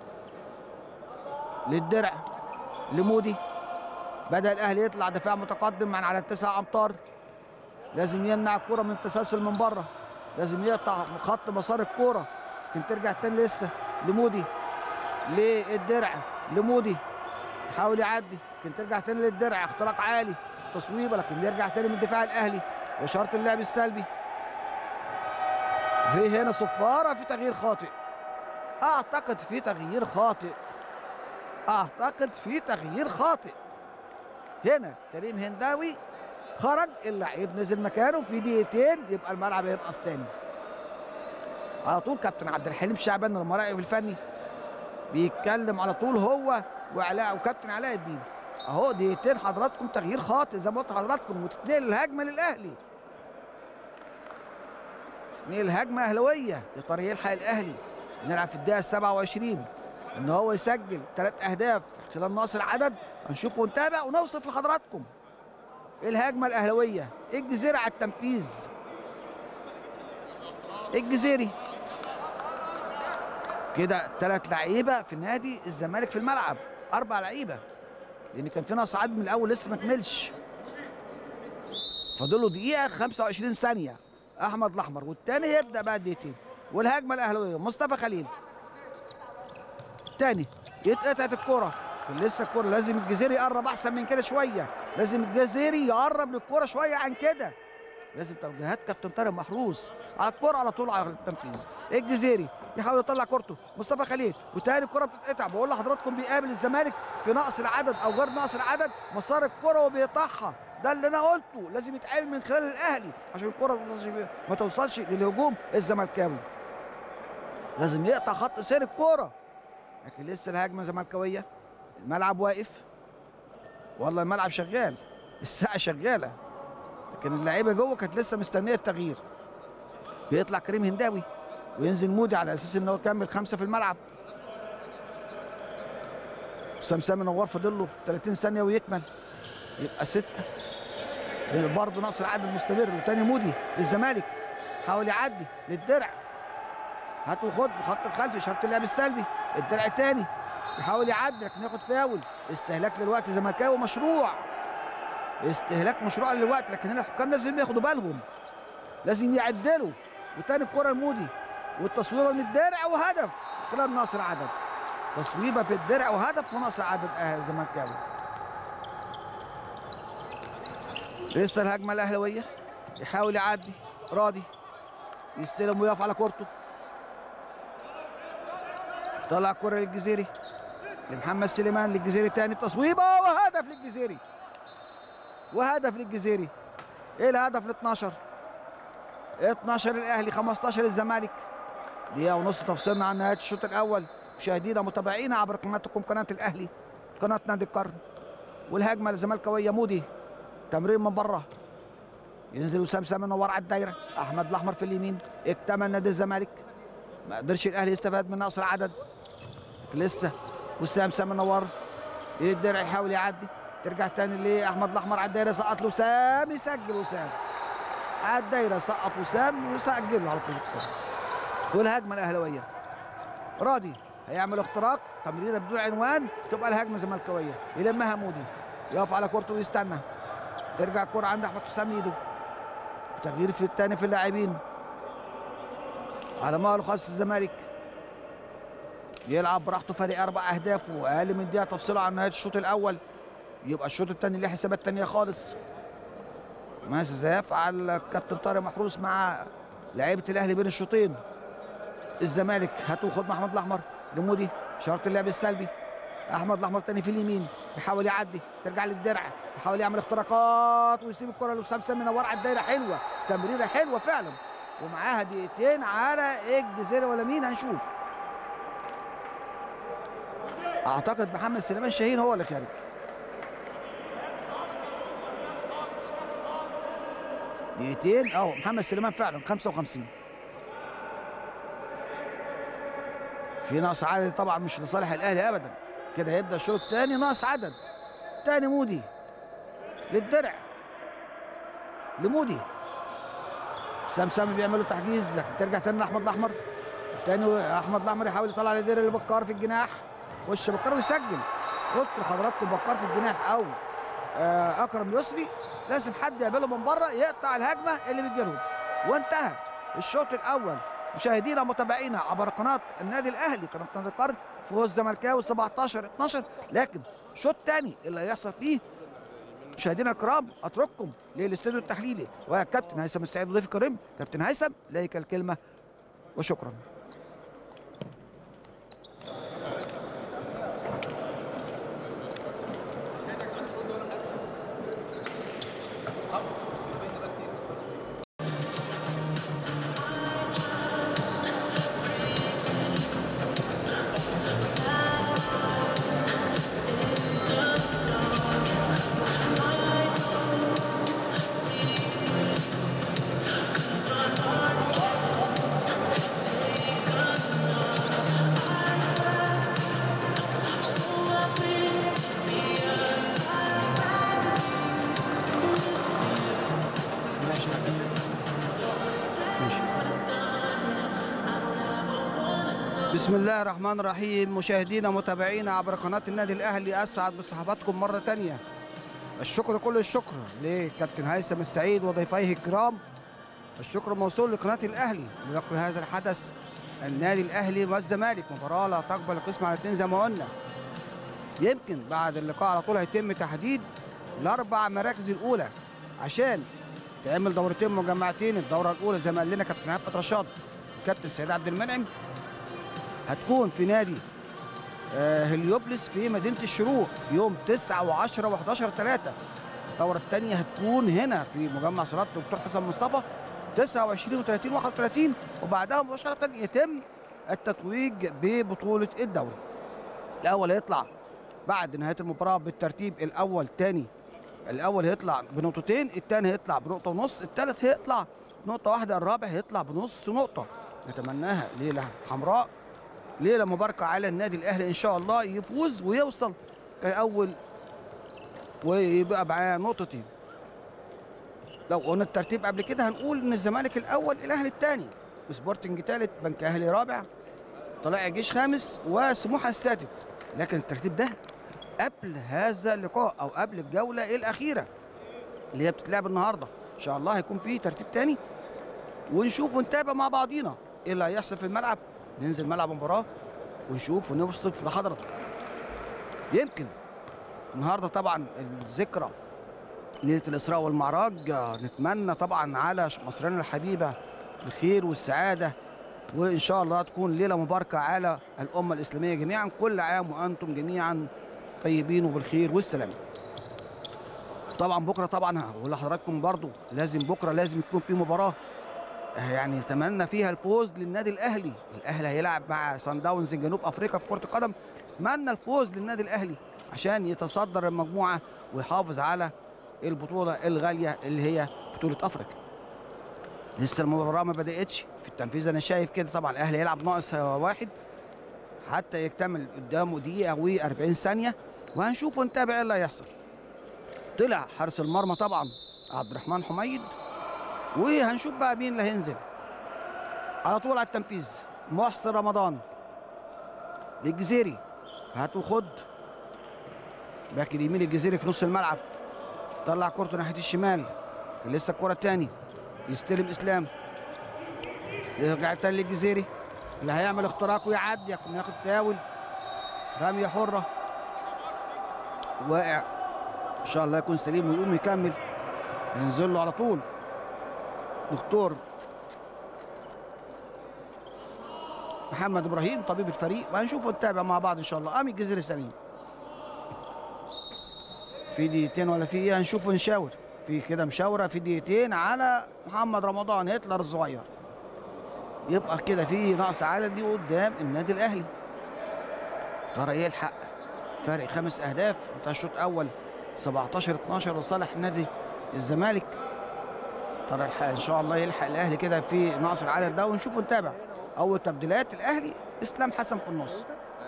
للدرع لمودي بدا الاهلي يطلع دفاع متقدم من على التسع امتار لازم يمنع الكره من التسلسل من بره لازم يقطع خط مسار الكوره لكن ترجع تاني لسه لمودي للدرع لمودي يحاول يعدي لكن ترجع تاني للدرع اختراق عالي تصويبه لكن يرجع تاني من دفاع الاهلي واشاره اللعب السلبي في هنا صفاره في تغيير خاطئ اعتقد في تغيير خاطئ اعتقد في تغيير خاطئ هنا كريم هنداوي خرج اللعيب نزل مكانه في دقيقتين يبقى الملعب ينقص تاني على طول كابتن عبد الحليم شعبان المراقب الفني بيتكلم على طول هو وعلاء وكابتن علاء الدين اهو دقيقتين حضراتكم تغيير خاطئ زي ما قلت لحضراتكم وتتنقل الهجمه للاهلي تتنقل الهجمه اهلاويه لطريق يلحق الاهلي نلعب في الدقيقه 27 ان هو يسجل ثلاث اهداف خلال ناقص العدد هنشوف ونتابع ونوصف لحضراتكم الهجمه الاهلاويه الجزيره على التنفيذ الجزيري كده ثلاث لعيبه في نادي الزمالك في الملعب اربع لعيبه لان كان في ناقص عدد من الاول لسه ما كملش فاضل له دقيقه 25 ثانيه احمد الاحمر والتاني يبدا بقى الدقيقتين والهجمه الاهلاويه مصطفى خليل تاني يتقطعت الكره لسه الكره لازم الجزيري يقرب احسن من كده شويه لازم الجزيري يقرب للكره شويه عن كده لازم توجيهات كابتن طارق محروس على الكره على طول على التنفيذ الجزيري يحاول يطلع كورته مصطفى خليل وتاني الكره بتتقطع بقول لحضراتكم بيقابل الزمالك في نقص العدد او غير نقص العدد مسار الكره وبيقطعها ده اللي انا قلته لازم يتعامل من خلال الاهلي عشان الكره ما توصلش- ما توصلش للهجوم الزملكاوي لازم يقطع خط سير الكوره لكن لسه الهجمه زملكاويه الملعب واقف والله الملعب شغال الساعه شغاله لكن اللعيبه جوه كانت لسه مستنيه التغيير بيطلع كريم هنداوي وينزل مودي على اساس ان هو كمل خمسه في الملعب حسام سامي نوار فاضل له 30 ثانيه ويكمل يبقى سته برضه نقص العدد مستمر وتاني مودي للزمالك حاول يعدي للدرع هاتوا خد بخط الخلفي شرط اللعب السلبي الدرع الثاني يحاول يعدي لكن ياخد فاول استهلاك للوقت زملكاوي مشروع استهلاك مشروع للوقت لكن هنا الحكام لازم ياخدوا بالهم لازم يعدلوا وتاني الكره المودي والتصويبه من الدرع وهدف خلال نقص العدد تصويبه في الدرع وهدف ونقص عدد اهل الزملكاوي لسه الهجمه الاهلاويه يحاول يعدي راضي يستلم ويقف على كورته طلع كرة للجزيري لمحمد سليمان للجزيري تاني تصويبه وهدف للجزيري وهدف للجزيري ايه الهدف ال 12 12 الاهلي 15 الزمالك دقيقه ونص تفصلنا عن نهايه الشوط الاول مشاهدينا متابعينا عبر قناتكم قناه الاهلي قناه نادي القرن والهجمه الزملكاويه مودي تمرير من بره ينزل وسام سام نور على الدايره احمد الاحمر في اليمين اكتمل نادي الزمالك ما قدرش الاهلي يستفاد من نقص العدد لسه وسام سام نور الدرع يحاول يعدي ترجع تاني لاحمد الاحمر على الدايره سقط له وسام يسجل وسام على الدايره سقط وسام وسجل على طول الكرة. والهجمه الاهلاويه راضي هيعمل اختراق تمريره بدون عنوان تبقى الهجمه زملكاويه يلمها مودي يقف على كورته ويستنى ترجع الكرة عند احمد حسام ميدو تغيير في الثاني في اللاعبين على مهله خاص الزمالك يلعب براحته فريق اربع اهداف واقل من دقيقه تفصيله عن نهايه الشوط الاول يبقى الشوط الثاني ليه حسابات ثانيه خالص ماشي ازاي يفعل الكابتن طارق محروس مع لعيبه الاهلي بين الشوطين الزمالك هاتوا خد احمد الاحمر لمودي شرط اللعب السلبي احمد الاحمر تاني في اليمين يحاول يعدي ترجع للدرع يحاول يعمل اختراقات ويسيب الكره لوسام سامي نور على الدايره حلوه تمريره حلوه فعلا ومعاها دقيقتين على الجزيره ولا مين هنشوف اعتقد محمد سليمان شاهين هو اللي خارج دقيقتين اه محمد سليمان فعلا 55 في نقص عدد طبعا مش لصالح الاهلي ابدا كده هيبدا الشوط الثاني ناقص عدد تاني مودي للدرع لمودي سام سامي بيعملوا تحجيز لكن ترجع تاني لاحمد الاحمر تاني احمد الاحمر يحاول يطلع لدير لبكار في الجناح وش بكار ويسجل قلت لحضراتكم بكار في الجناح او آه، اكرم يسري لازم حد يقابله من بره يقطع الهجمه اللي بتجيلهم وانتهى الشوط الاول مشاهدينا متابعينا عبر قناه النادي الاهلي قناه نادي القرن فوز الزملكاوي 17 12 لكن الشوط الثاني اللي هيحصل فيه مشاهدينا الكرام اترككم للاستوديو التحليلي والكابتن هيثم السعيد وضيف الكريم كابتن هيثم ليك الكلمه وشكرا ماشي بسم الله الرحمن الرحيم مشاهدينا متابعينا عبر قناة النادي الأهلي أسعد بصحباتكم مرة تانية الشكر كل الشكر لكابتن هيثم السعيد وضيفيه الكرام الشكر موصول لقناة الأهلي لنقل هذا الحدث النادي الأهلي والزمالك مباراة لا تقبل القسم على اثنين زي ما قلنا يمكن بعد اللقاء على طول هيتم تحديد الأربع مراكز الأولى عشان تعمل دورتين مجمعتين الدورة الأولى زي ما قال لنا كابتن عفت رشاد كابتن سيد عبد المنعم هتكون في نادي آه، هليوبلس في مدينة الشروق يوم 9 و10 و11 3 الدورة الثانية هتكون هنا في مجمع صالات دكتور حسن مصطفى 29 و30 و31 وبعدها مباشرة يتم التتويج ببطولة الدوري الأول هيطلع بعد نهاية المباراة بالترتيب الأول تاني الأول هيطلع بنقطتين الثاني هيطلع بنقطة ونص الثالث هيطلع نقطة واحدة الرابع هيطلع بنص نقطة نتمناها ليلة حمراء ليلة مباركة على النادي الأهلي إن شاء الله يفوز ويوصل كأول ويبقى معاه نقطتين لو قلنا الترتيب قبل كده هنقول ان الزمالك الاول الاهلي الثاني سبورتنج ثالث بنك اهلي رابع طلائع الجيش خامس وسموحه السادس لكن الترتيب ده قبل هذا اللقاء او قبل الجوله الاخيره اللي هي بتتلعب النهارده ان شاء الله هيكون في ترتيب تاني ونشوف ونتابع مع بعضينا ايه اللي هيحصل في الملعب ننزل ملعب المباراه ونشوف ونوصف لحضراتكم يمكن النهارده طبعا الذكرى ليله الاسراء والمعراج آه، نتمنى طبعا على مصرنا الحبيبه الخير والسعاده وان شاء الله تكون ليله مباركه على الامه الاسلاميه جميعا كل عام وانتم جميعا طيبين وبالخير والسلام طبعا بكره طبعا هقول لحضراتكم برضو لازم بكره لازم يكون في مباراه يعني نتمنى فيها الفوز للنادي الاهلي الاهلي هيلعب مع سان داونز جنوب افريقيا في كره القدم نتمنى الفوز للنادي الاهلي عشان يتصدر المجموعه ويحافظ على البطوله الغاليه اللي هي بطوله افريقيا لسه المباراه ما بداتش في التنفيذ انا شايف كده طبعا الاهلي يلعب ناقص واحد حتى يكتمل قدامه دقيقه و40 ثانيه وهنشوف ونتابع ايه اللي هيحصل طلع حارس المرمى طبعا عبد الرحمن حميد وهنشوف بقى مين اللي هينزل على طول على التنفيذ محسن رمضان للجزيري هات وخد باك اليمين الجزيري في نص الملعب طلع كورته ناحيه الشمال لسه الكره الثاني يستلم اسلام يرجع تاني للجزيري اللي هيعمل اختراق ويعدي يكون ياخد فاول رميه حره واقع ان شاء الله يكون سليم ويقوم يكمل ينزل له على طول دكتور محمد ابراهيم طبيب الفريق وهنشوف ونتابع مع بعض ان شاء الله قام الجزيري سليم في دقيقتين ولا في ايه هنشوف ونشاور في كده مشاوره في دقيقتين على محمد رمضان هتلر الصغير يبقى كده في نقص عددي قدام النادي الاهلي ترى يلحق فرق خمس اهداف انتهى الشوط اول 17 12 لصالح نادي الزمالك ترى الحق ان شاء الله يلحق الاهلي كده في نقص العدد ده ونشوف ونتابع اول تبديلات الاهلي اسلام حسن في النص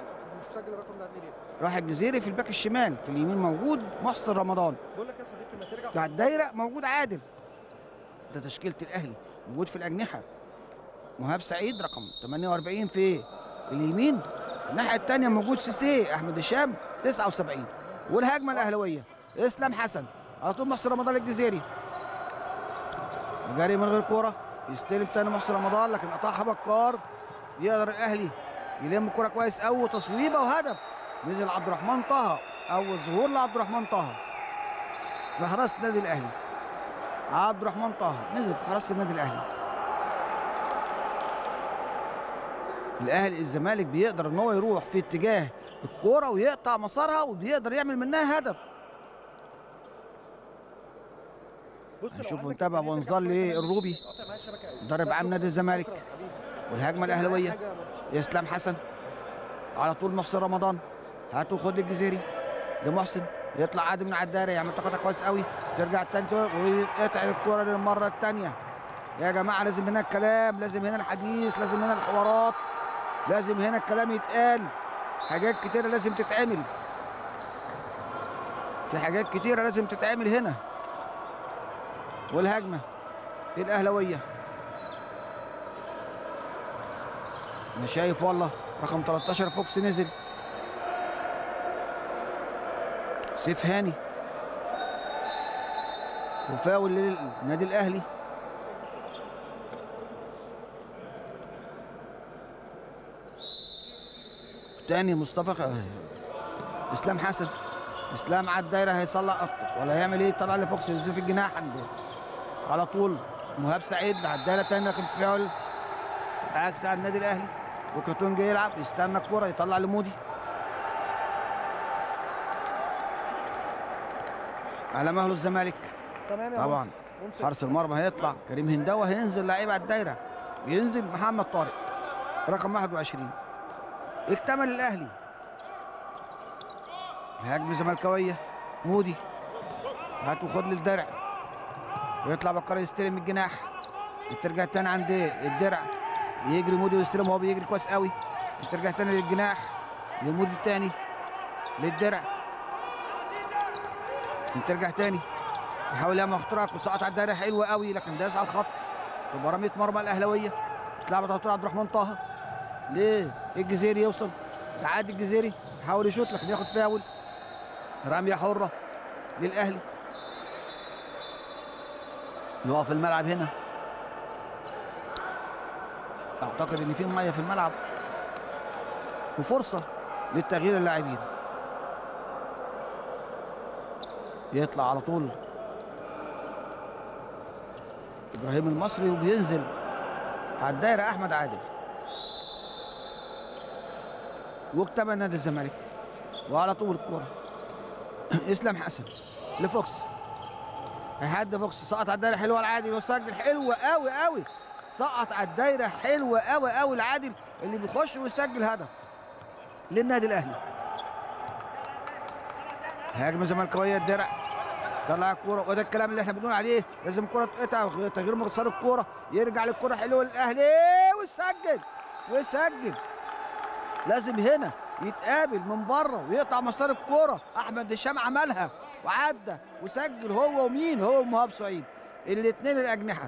راح الجزيري في الباك الشمال في اليمين موجود محسن رمضان بقول لك يا صديقي ما ترجع بتاع الدايره موجود عادل ده تشكيله الاهلي موجود في الاجنحه مهاب سعيد رقم 48 في اليمين الناحيه الثانيه موجود سيسي احمد هشام 79 والهجمه الاهلاويه اسلام حسن على طول محسن رمضان الجزيري جري من غير كوره يستلم تاني محسن رمضان لكن قطعها بكار يقدر الاهلي يلم الكوره كويس قوي وتصويبه وهدف نزل عبد الرحمن طه اول ظهور لعبد الرحمن طه في حراسه النادي الاهلي عبد الرحمن طه نزل في حراسه النادي الاهلي الاهلي الزمالك بيقدر ان هو يروح في اتجاه الكوره ويقطع مسارها وبيقدر يعمل منها هدف بص لو هنشوف عندك ونتابع إمكانية ونظل ترجع للروبي قاطع معايا الشبكة أوي. مدرب عام نادي الزمالك والهجمه الاهلاويه اسلام حسن على طول محسن رمضان هاتوا خد الجزيري لمحسن يطلع عادي من على الدايره يعمل تقاطع كويس قوي ترجع التاني ويقطع الكوره للمره الثانيه يا جماعه لازم هنا الكلام لازم هنا الحديث لازم هنا الحوارات لازم هنا الكلام يتقال حاجات كتيره لازم تتعمل في حاجات كتيره لازم تتعمل هنا والهجمه الاهلاويه انا شايف والله رقم 13 فوكس نزل سيف هاني وفاول للنادي الاهلي تاني مصطفى خ... اسلام حسن اسلام على الدايره هيصلح اكتر ولا هيعمل ايه طلع لفوكس ينزل في الجناح عنده على طول مهاب سعيد على الدايره تاني لكن فاول عكس على النادي الاهلي وكاتونجا يلعب يستنى الكرة يطلع لمودي على مهله الزمالك تمام يا طبعا منصف. منصف. حارس المرمى هيطلع كريم هنداوي هينزل لعيب على الدايره ينزل محمد طارق رقم 21 اكتمل الاهلي هجمه زملكاويه مودي هات وخد للدرع ويطلع بكر يستلم الجناح ترجع تاني عند الدرع يجري مودي ويستلم وهو بيجري كويس قوي ترجع تاني للجناح لمودي التاني للدرع ترجع تاني يحاول يعمل اختراق وسقط على الدايره حلوه قوي لكن داس على الخط تبقى رميه مرمى الاهلاويه اتلعبت على طول عبد الرحمن طه ليه الجزيري يوصل تعادي الجزيري يحاول يشوط لكن ياخد فاول رميه حره للاهلي يقف الملعب هنا اعتقد ان في ميه في الملعب وفرصه للتغيير اللاعبين يطلع على طول ابراهيم المصري وبينزل على الدايره احمد عادل واكتمل نادي الزمالك وعلى طول الكوره اسلام حسن لفوكس هيحد فوكس سقط على الدايره حلوه العادي وسجل حلوه قوي قوي سقط على الدايره حلوه قوي قوي العادل اللي بيخش ويسجل هدف للنادي الاهلي هاجمه زملكاويه الدرع طلع الكوره وده الكلام اللي احنا بنقول عليه لازم الكوره تقطع تغيير مسار الكوره يرجع للكوره حلوه للاهلي ويسجل ويسجل لازم هنا يتقابل من بره ويقطع مسار الكوره احمد هشام عملها وعدى وسجل هو ومين هو ومهاب سعيد الاثنين الاجنحه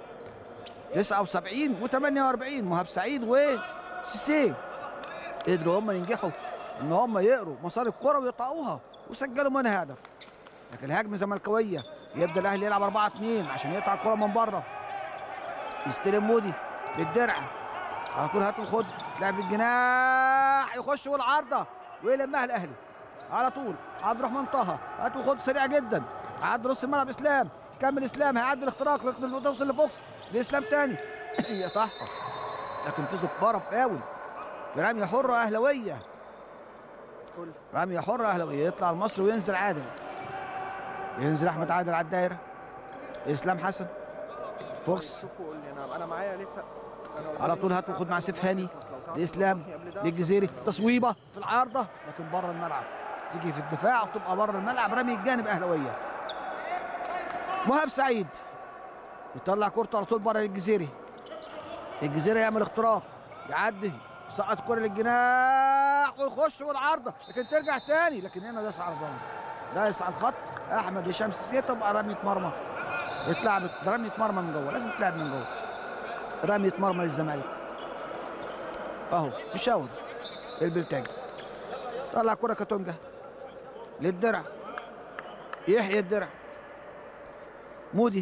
79 و48 مهاب سعيد وسيسي قدروا هم ينجحوا ان هم يقروا مسار الكره ويقطعوها وسجلوا منها هدف لكن الهجمه زملكاويه يبدا الاهلي يلعب 4 2 عشان يقطع الكره من بره يستلم مودي بالدرع على طول هاتوا خد لعب الجناح يخش والعارضه ويلمها الاهلي على طول عبد الرحمن طه هاتوا خد سريع جدا عدى نص الملعب اسلام كمل اسلام هيعدي الاختراق يقدر توصل لفوكس لاسلام تاني يقطعها لكن في صفاره في فاول في رميه حره اهلاويه رميه حره اهلاويه يطلع المصري وينزل عادل ينزل احمد عادل على الدايره اسلام حسن فوكس شوفوا قول لي انا انا معايا لسه أنا على قدامي طول نص هات ساعة وخد مع سيف هاني لو تعرف لاسلام تسمعني قبل ده. للجزيري تصويبه في العارضه لكن بره الملعب تيجي في الدفاع وتبقى بره الملعب رمي الجانب اهلاويه مهاب سعيد يطلع كورته على طول بره للجزيري الجزيري يعمل اختراق يعدي سقط كرة للجناح ويخش والعارضه لكن ترجع تاني لكن هنا داس على الرمل داس على الخط احمد هشام سيسي تبقى رميه مرمى اتلعبت ده رميه مرمى من جوه لازم تلعب من جوه رميه مرمى للزمالك اهو يشاور البلتاج طلع كرة كاتونجا للدرع يحيى الدرع مودي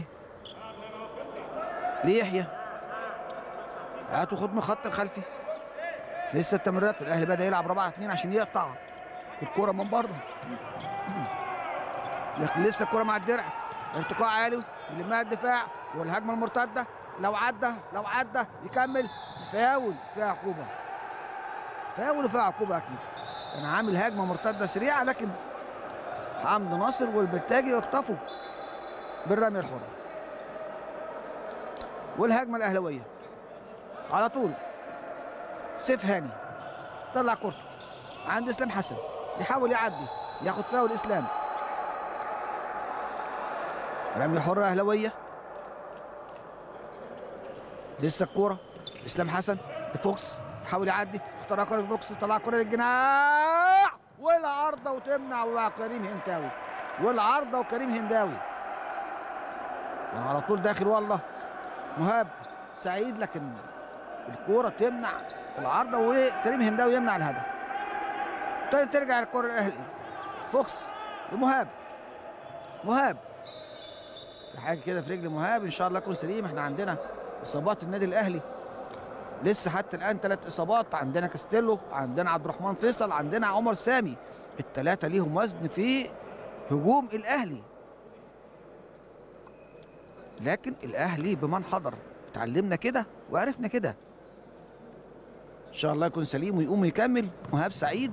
ليحيى هاتوا خد من الخط الخلفي لسه التمريرات الاهلي بدا يلعب 4 2 عشان يقطع الكرة من بره لكن لسه الكرة مع الدرع ارتقاء عالي يلمها الدفاع والهجمة المرتدة لو عدى لو عدى يكمل فاول فيها عقوبة فاول وفيها عقوبة أكيد كان عامل هجمة مرتدة سريعة لكن حمد ناصر والبلتاجي يخطفوا بالرمية الحرة والهجمة الأهلوية على طول سيف هاني طلع كورته عند اسلام حسن يحاول يعدي ياخد فاول اسلام رمية حرة أهلوية لسه الكورة اسلام حسن لفوكس يحاول يعدي اختار كرة فوكس طلع كرة للجناح والعارضة وتمنع وكريم هنداوي والعارضة وكريم هنداوي كان على طول داخل والله مهاب سعيد لكن الكورة تمنع العارضة وكريم هنداوي يمنع الهدف تاني ترجع الكرة الأهلي فوكس لمهاب مهاب في حاجة كده في رجل مهاب إن شاء الله يكون سليم احنا عندنا إصابات النادي الأهلي لسه حتى الان ثلاث اصابات عندنا كاستيلو عندنا عبد الرحمن فيصل عندنا عمر سامي الثلاثه ليهم وزن في هجوم الاهلي لكن الاهلي بمن حضر اتعلمنا كده وعرفنا كده ان شاء الله يكون سليم ويقوم يكمل مهاب سعيد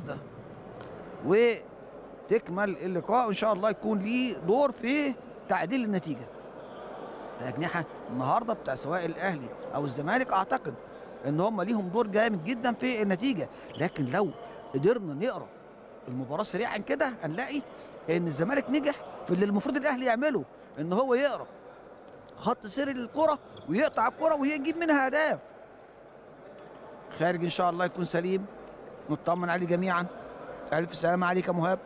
وتكمل اللقاء وان شاء الله يكون ليه دور في تعديل النتيجه الاجنحه النهارده بتاع سواء الاهلي او الزمالك اعتقد ان هم ليهم دور جامد جدا في النتيجه لكن لو قدرنا نقرا المباراه سريعا كده هنلاقي ان الزمالك نجح في اللي المفروض الاهلي يعمله ان هو يقرا خط سير للكره ويقطع الكره ويجيب منها اهداف خارج ان شاء الله يكون سليم نطمن عليه جميعا الف سلامه عليك يا مهاب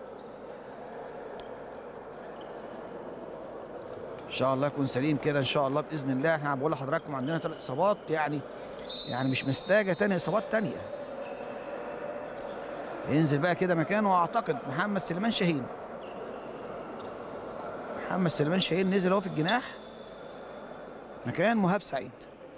ان شاء الله يكون سليم كده ان شاء الله باذن الله احنا بقول لحضراتكم عندنا ثلاث اصابات يعني يعني مش محتاجه تاني اصابات تانيه ينزل بقى كده مكانه اعتقد محمد سليمان شاهين محمد سليمان شاهين نزل اهو في الجناح مكان مهاب سعيد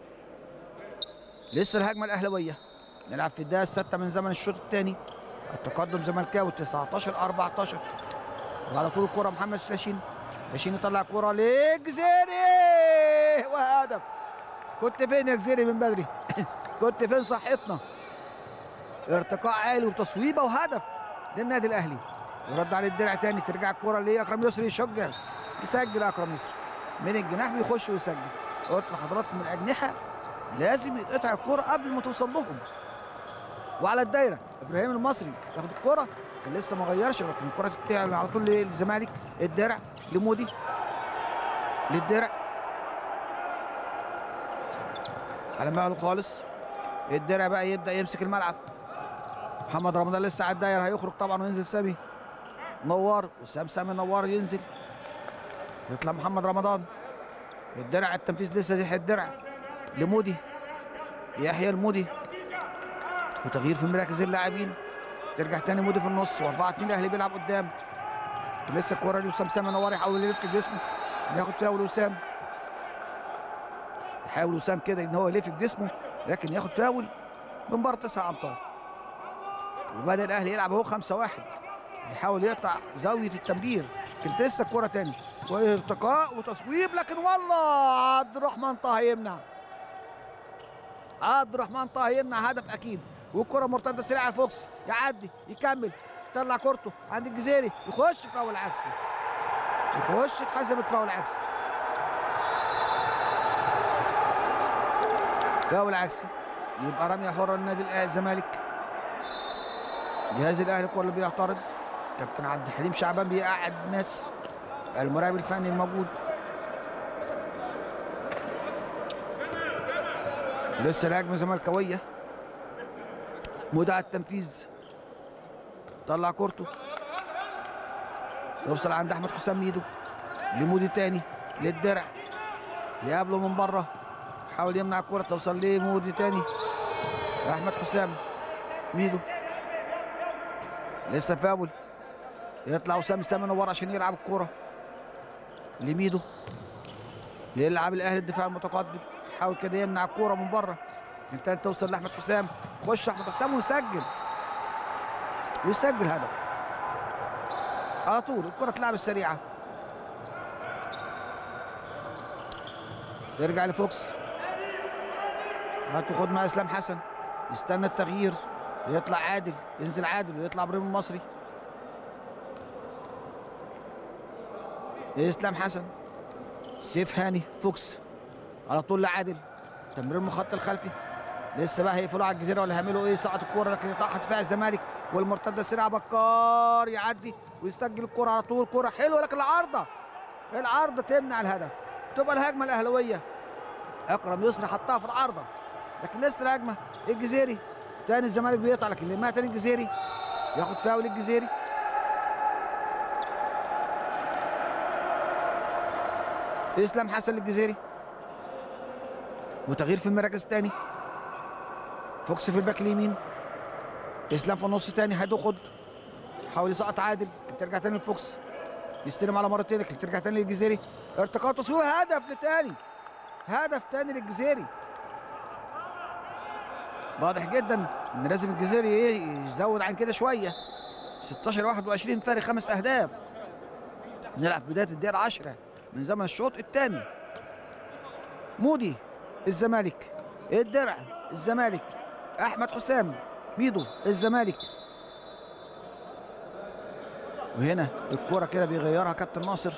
لسه الهجمه الاهلاويه نلعب في الدقيقه السادسه من زمن الشوط الثاني التقدم زملكاوي 19 14 وعلى طول الكره محمد سلاشين سلاشين يطلع كره لجزيري وهدف كنت فين يا جزيري من بدري كنت فين صحتنا ارتقاء عالي وتصويبه وهدف للنادي الاهلي ورد عليه الدرع تاني ترجع الكره لاكرم يسري يشجع يسجل اكرم يسري من الجناح بيخش ويسجل قلت لحضراتكم الاجنحه لازم يتقطع الكرة قبل ما توصل لهم وعلى الدايره ابراهيم المصري ياخد الكرة كان لسه ما غيرش لكن الكرة تتقطع على طول للزمالك الدرع لمودي للدرع على مهله خالص الدرع بقى يبدا يمسك الملعب محمد رمضان لسه على الدايره هيخرج طبعا وينزل سامي نوار وسام سامي نوار ينزل يطلع محمد رمضان الدرع التنفيذ لسه يحيى الدرع لمودي يحيى المودي وتغيير في مراكز اللاعبين ترجع تاني مودي في النص و4 2 الاهلي بيلعب قدام لسه الكوره لوسام سامي نوار يحاول يلف جسمه ياخد فاول وسام يحاول وسام كده ان هو يلف بجسمه لكن ياخد فاول من بره تسع امتار وبدا الاهلي يلعب اهو 5 1 يحاول يقطع زاويه التمرير كانت لسه الكوره تاني وارتقاء وتصويب لكن والله عبد الرحمن طه يمنع عبد الرحمن طه يمنع هدف اكيد والكره مرتده سريعه على فوكس يعدي يكمل يطلع كورته عند الجزيري يخش فاول عكسي يخش اتحسبت فاول عكسي فاول عكسي يبقى رميه حره لنادي الأهلي- الزمالك جهاز الاهلي كله بيعترض كابتن عبد الحليم شعبان بيقعد الناس المراقب الفني الموجود لسه الهجمه زملكاويه مدعى التنفيذ طلع كورته توصل عند احمد حسام ميدو لمودي تاني للدرع يقابله من بره حاول يمنع الكره توصل لمودي تاني احمد حسام ميدو لسه فاول يطلع وسام سامي نور عشان يلعب الكوره لميدو يلعب الاهلي الدفاع المتقدم يحاول كده يمنع الكوره من بره من تاني توصل لاحمد حسام خش احمد حسام ويسجل ويسجل هدف على طول الكره تلعب السريعه ترجع لفوكس هات وخد مع اسلام حسن يستنى التغيير يطلع عادل ينزل عادل ويطلع ابراهيم المصري اسلام حسن سيف هاني فوكس على طول لعادل تمرير من الخط الخلفي لسه بقى هيقفلوا على الجزيره ولا هيعملوا ايه سقط الكوره لكن يطلع دفاع الزمالك والمرتده سريعه بكار يعدي ويسجل الكوره على طول كوره حلوه لكن العارضه العارضه تمنع الهدف تبقى الهجمه الاهلاويه اكرم يسري حطها في العارضه لكن لسه الهجمه الجزيري تاني الزمالك بيقطع لكن لما تاني الجزيري ياخد فاول الجزيري اسلام حسن للجزيري وتغيير في المراكز تاني فوكس في الباك اليمين اسلام في النص تاني هياخد حاول يسقط عادل ترجع تاني لفوكس يستلم على مرتين لكن ترجع تاني للجزيري ارتقاء تصوير هدف لتاني هدف تاني للجزيري واضح جدا ان لازم الجزيري ايه يزود عن كده شويه 16 21 فارق خمس اهداف نلعب بدايه الدقيقه 10 من زمن الشوط الثاني مودي الزمالك الدرع الزمالك احمد حسام ميدو الزمالك وهنا الكرة كده بيغيرها كابتن ناصر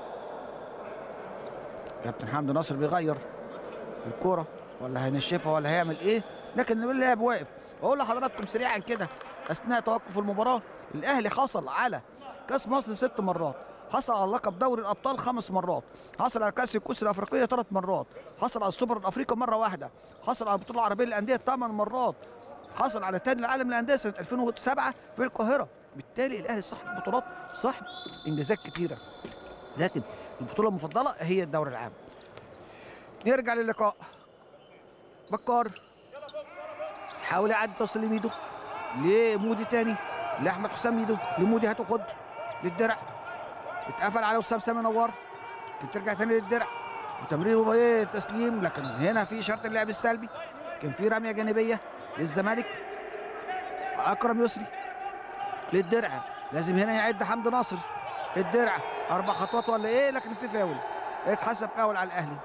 كابتن حمدي ناصر بيغير الكرة ولا هينشفها ولا هيعمل ايه لكن اللاعب واقف اقول لحضراتكم سريعا كده اثناء توقف المباراة الاهلي حصل على كاس مصر ست مرات حصل على لقب دوري الابطال خمس مرات حصل على كاس الكؤوس الافريقيه ثلاث مرات حصل على السوبر الافريقي مره واحده حصل على البطوله العربيه للانديه ثمان مرات حصل على تاني العالم للانديه سنه 2007 في القاهره بالتالي الاهلي صاحب بطولات صاحب انجازات كتيره لكن البطوله المفضله هي الدوري العام نرجع للقاء بكار حاول يعدي توصل لميدو لمودي تاني لاحمد حسام ميدو لمودي هاتوا خد للدرع اتقفل على وسام سامي نوار كان ترجع تاني للدرع وتمرير وإيه تسليم لكن هنا في شرط اللعب السلبي كان في رميه جانبيه للزمالك اكرم يسري للدرع لازم هنا يعد حمدي ناصر الدرع اربع خطوات ولا ايه لكن في فاول اتحسب فاول على الاهلي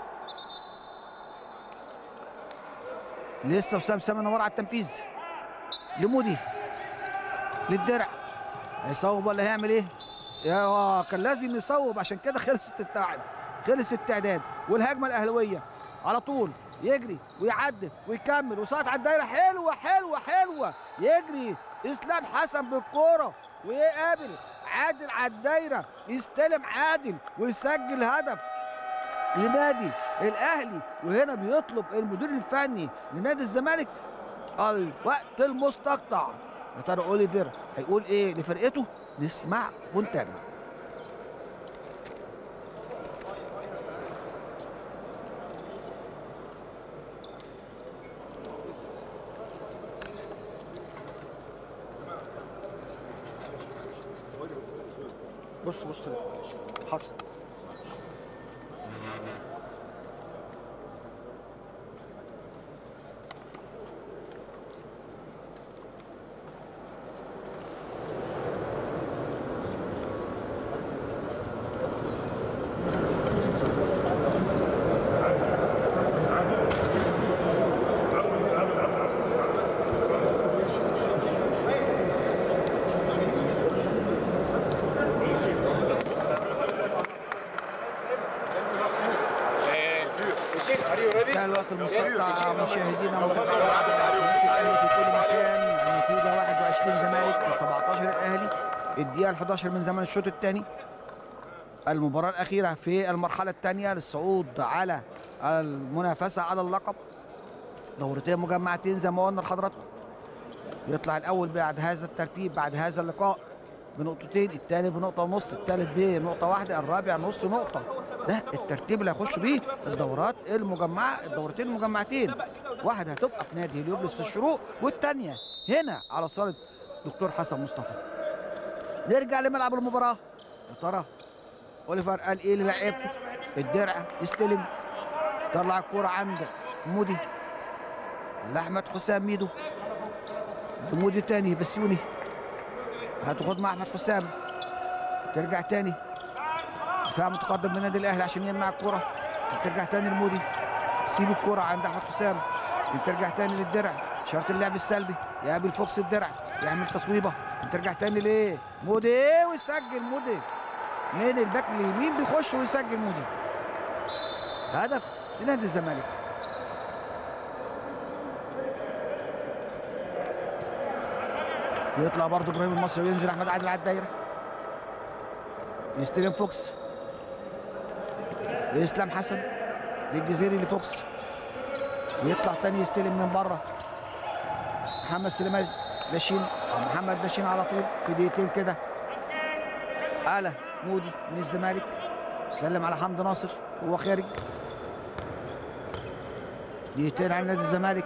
لسه وسام سامي نوار على التنفيذ لمودي للدرع هيصوب ولا هيعمل ايه؟ يا كان لازم يصوب عشان كده خلصت التعب خلص التعداد والهجمه الاهلاويه على طول يجري ويعدي ويكمل وسقط على الدايره حلوه حلوه حلوه يجري اسلام حسن بالكوره ويقابل عادل على الدايره يستلم عادل ويسجل هدف لنادي الاهلي وهنا بيطلب المدير الفني لنادي الزمالك الوقت المستقطع يا ترى اوليفير هيقول ايه لفرقته نسمع ونتابع بص بص حصل Michelle, are you ready? انتهى الوقت المستقطع مشاهدينا متابعينا في كل مكان النتيجه 21 زمالك 17 الاهلي الدقيقه 11 من زمن الشوط الثاني المباراه الاخيره في المرحله الثانيه للصعود على المنافسه على اللقب دورتين مجمعتين زي ما قلنا لحضراتكم يطلع الاول بعد هذا الترتيب بعد هذا اللقاء بنقطتين الثاني بنقطه ونص الثالث بنقطه واحده الرابع نص نقطه ده الترتيب اللي هيخش بيه الدورات المجمعه الدورتين المجمعتين واحده هتبقى في نادي هليوبلس في الشروق والثانيه هنا على صاله دكتور حسن مصطفى نرجع لملعب المباراه يا ترى اوليفر قال ايه للاعيبته الدرع يستلم طلع الكوره عند مودي لاحمد حسام ميدو مودي تاني بسيوني هتاخد مع احمد حسام ترجع تاني دفاع متقدم من النادي الاهلي عشان يمنع الكوره ترجع تاني لمودي سيب الكوره عند احمد حسام ترجع تاني للدرع شرط اللعب السلبي يقابل فوكس الدرع يعمل تصويبه ترجع تاني ليه مودي ويسجل مودي من الباك اليمين بيخش ويسجل مودي هدف لنادي الزمالك يطلع برضه ابراهيم المصري وينزل احمد عادل على الدايره يستلم فوكس لاسلام حسن للجزيري لفوكس يطلع تاني يستلم من بره محمد سليمان داشين محمد داشين على طول في دقيقتين كده آلة مودي من الزمالك سلم على حمد ناصر وهو خارج دقيقتين على نادي الزمالك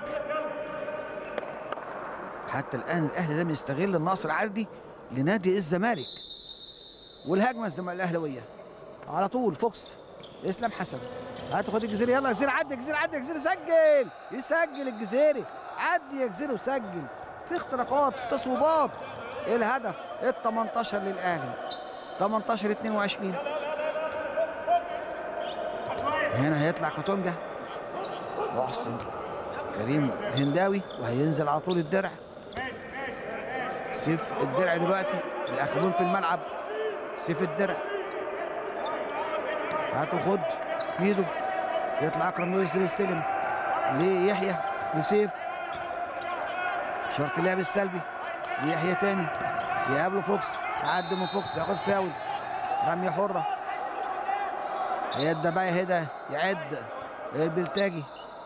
حتى الان الاهلي لم يستغل النصر العرضي لنادي الزمالك والهجمه الزمالك الاهلاويه على طول فوكس اسلام حسن هتاخد الجزيري يلا جزيري عدي جزيري عدي جزيري سجل يسجل الجزيري عدي يا جزيري وسجل في اختراقات في تصويبات الهدف ال 18 للاهلي 18 22 هنا هيطلع كاتونجا محسن كريم هنداوي وهينزل على طول الدرع سيف الدرع دلوقتي الاخرون في الملعب سيف الدرع هاتوا خد ميدو يطلع اكرم يوسف يستلم ليحيى لسيف شرط اللعب السلبي ليحيى تاني يقابله فوكس يعدي من فوكس ياخد فاول رميه حره يد بقى هدى يعد البلتاجي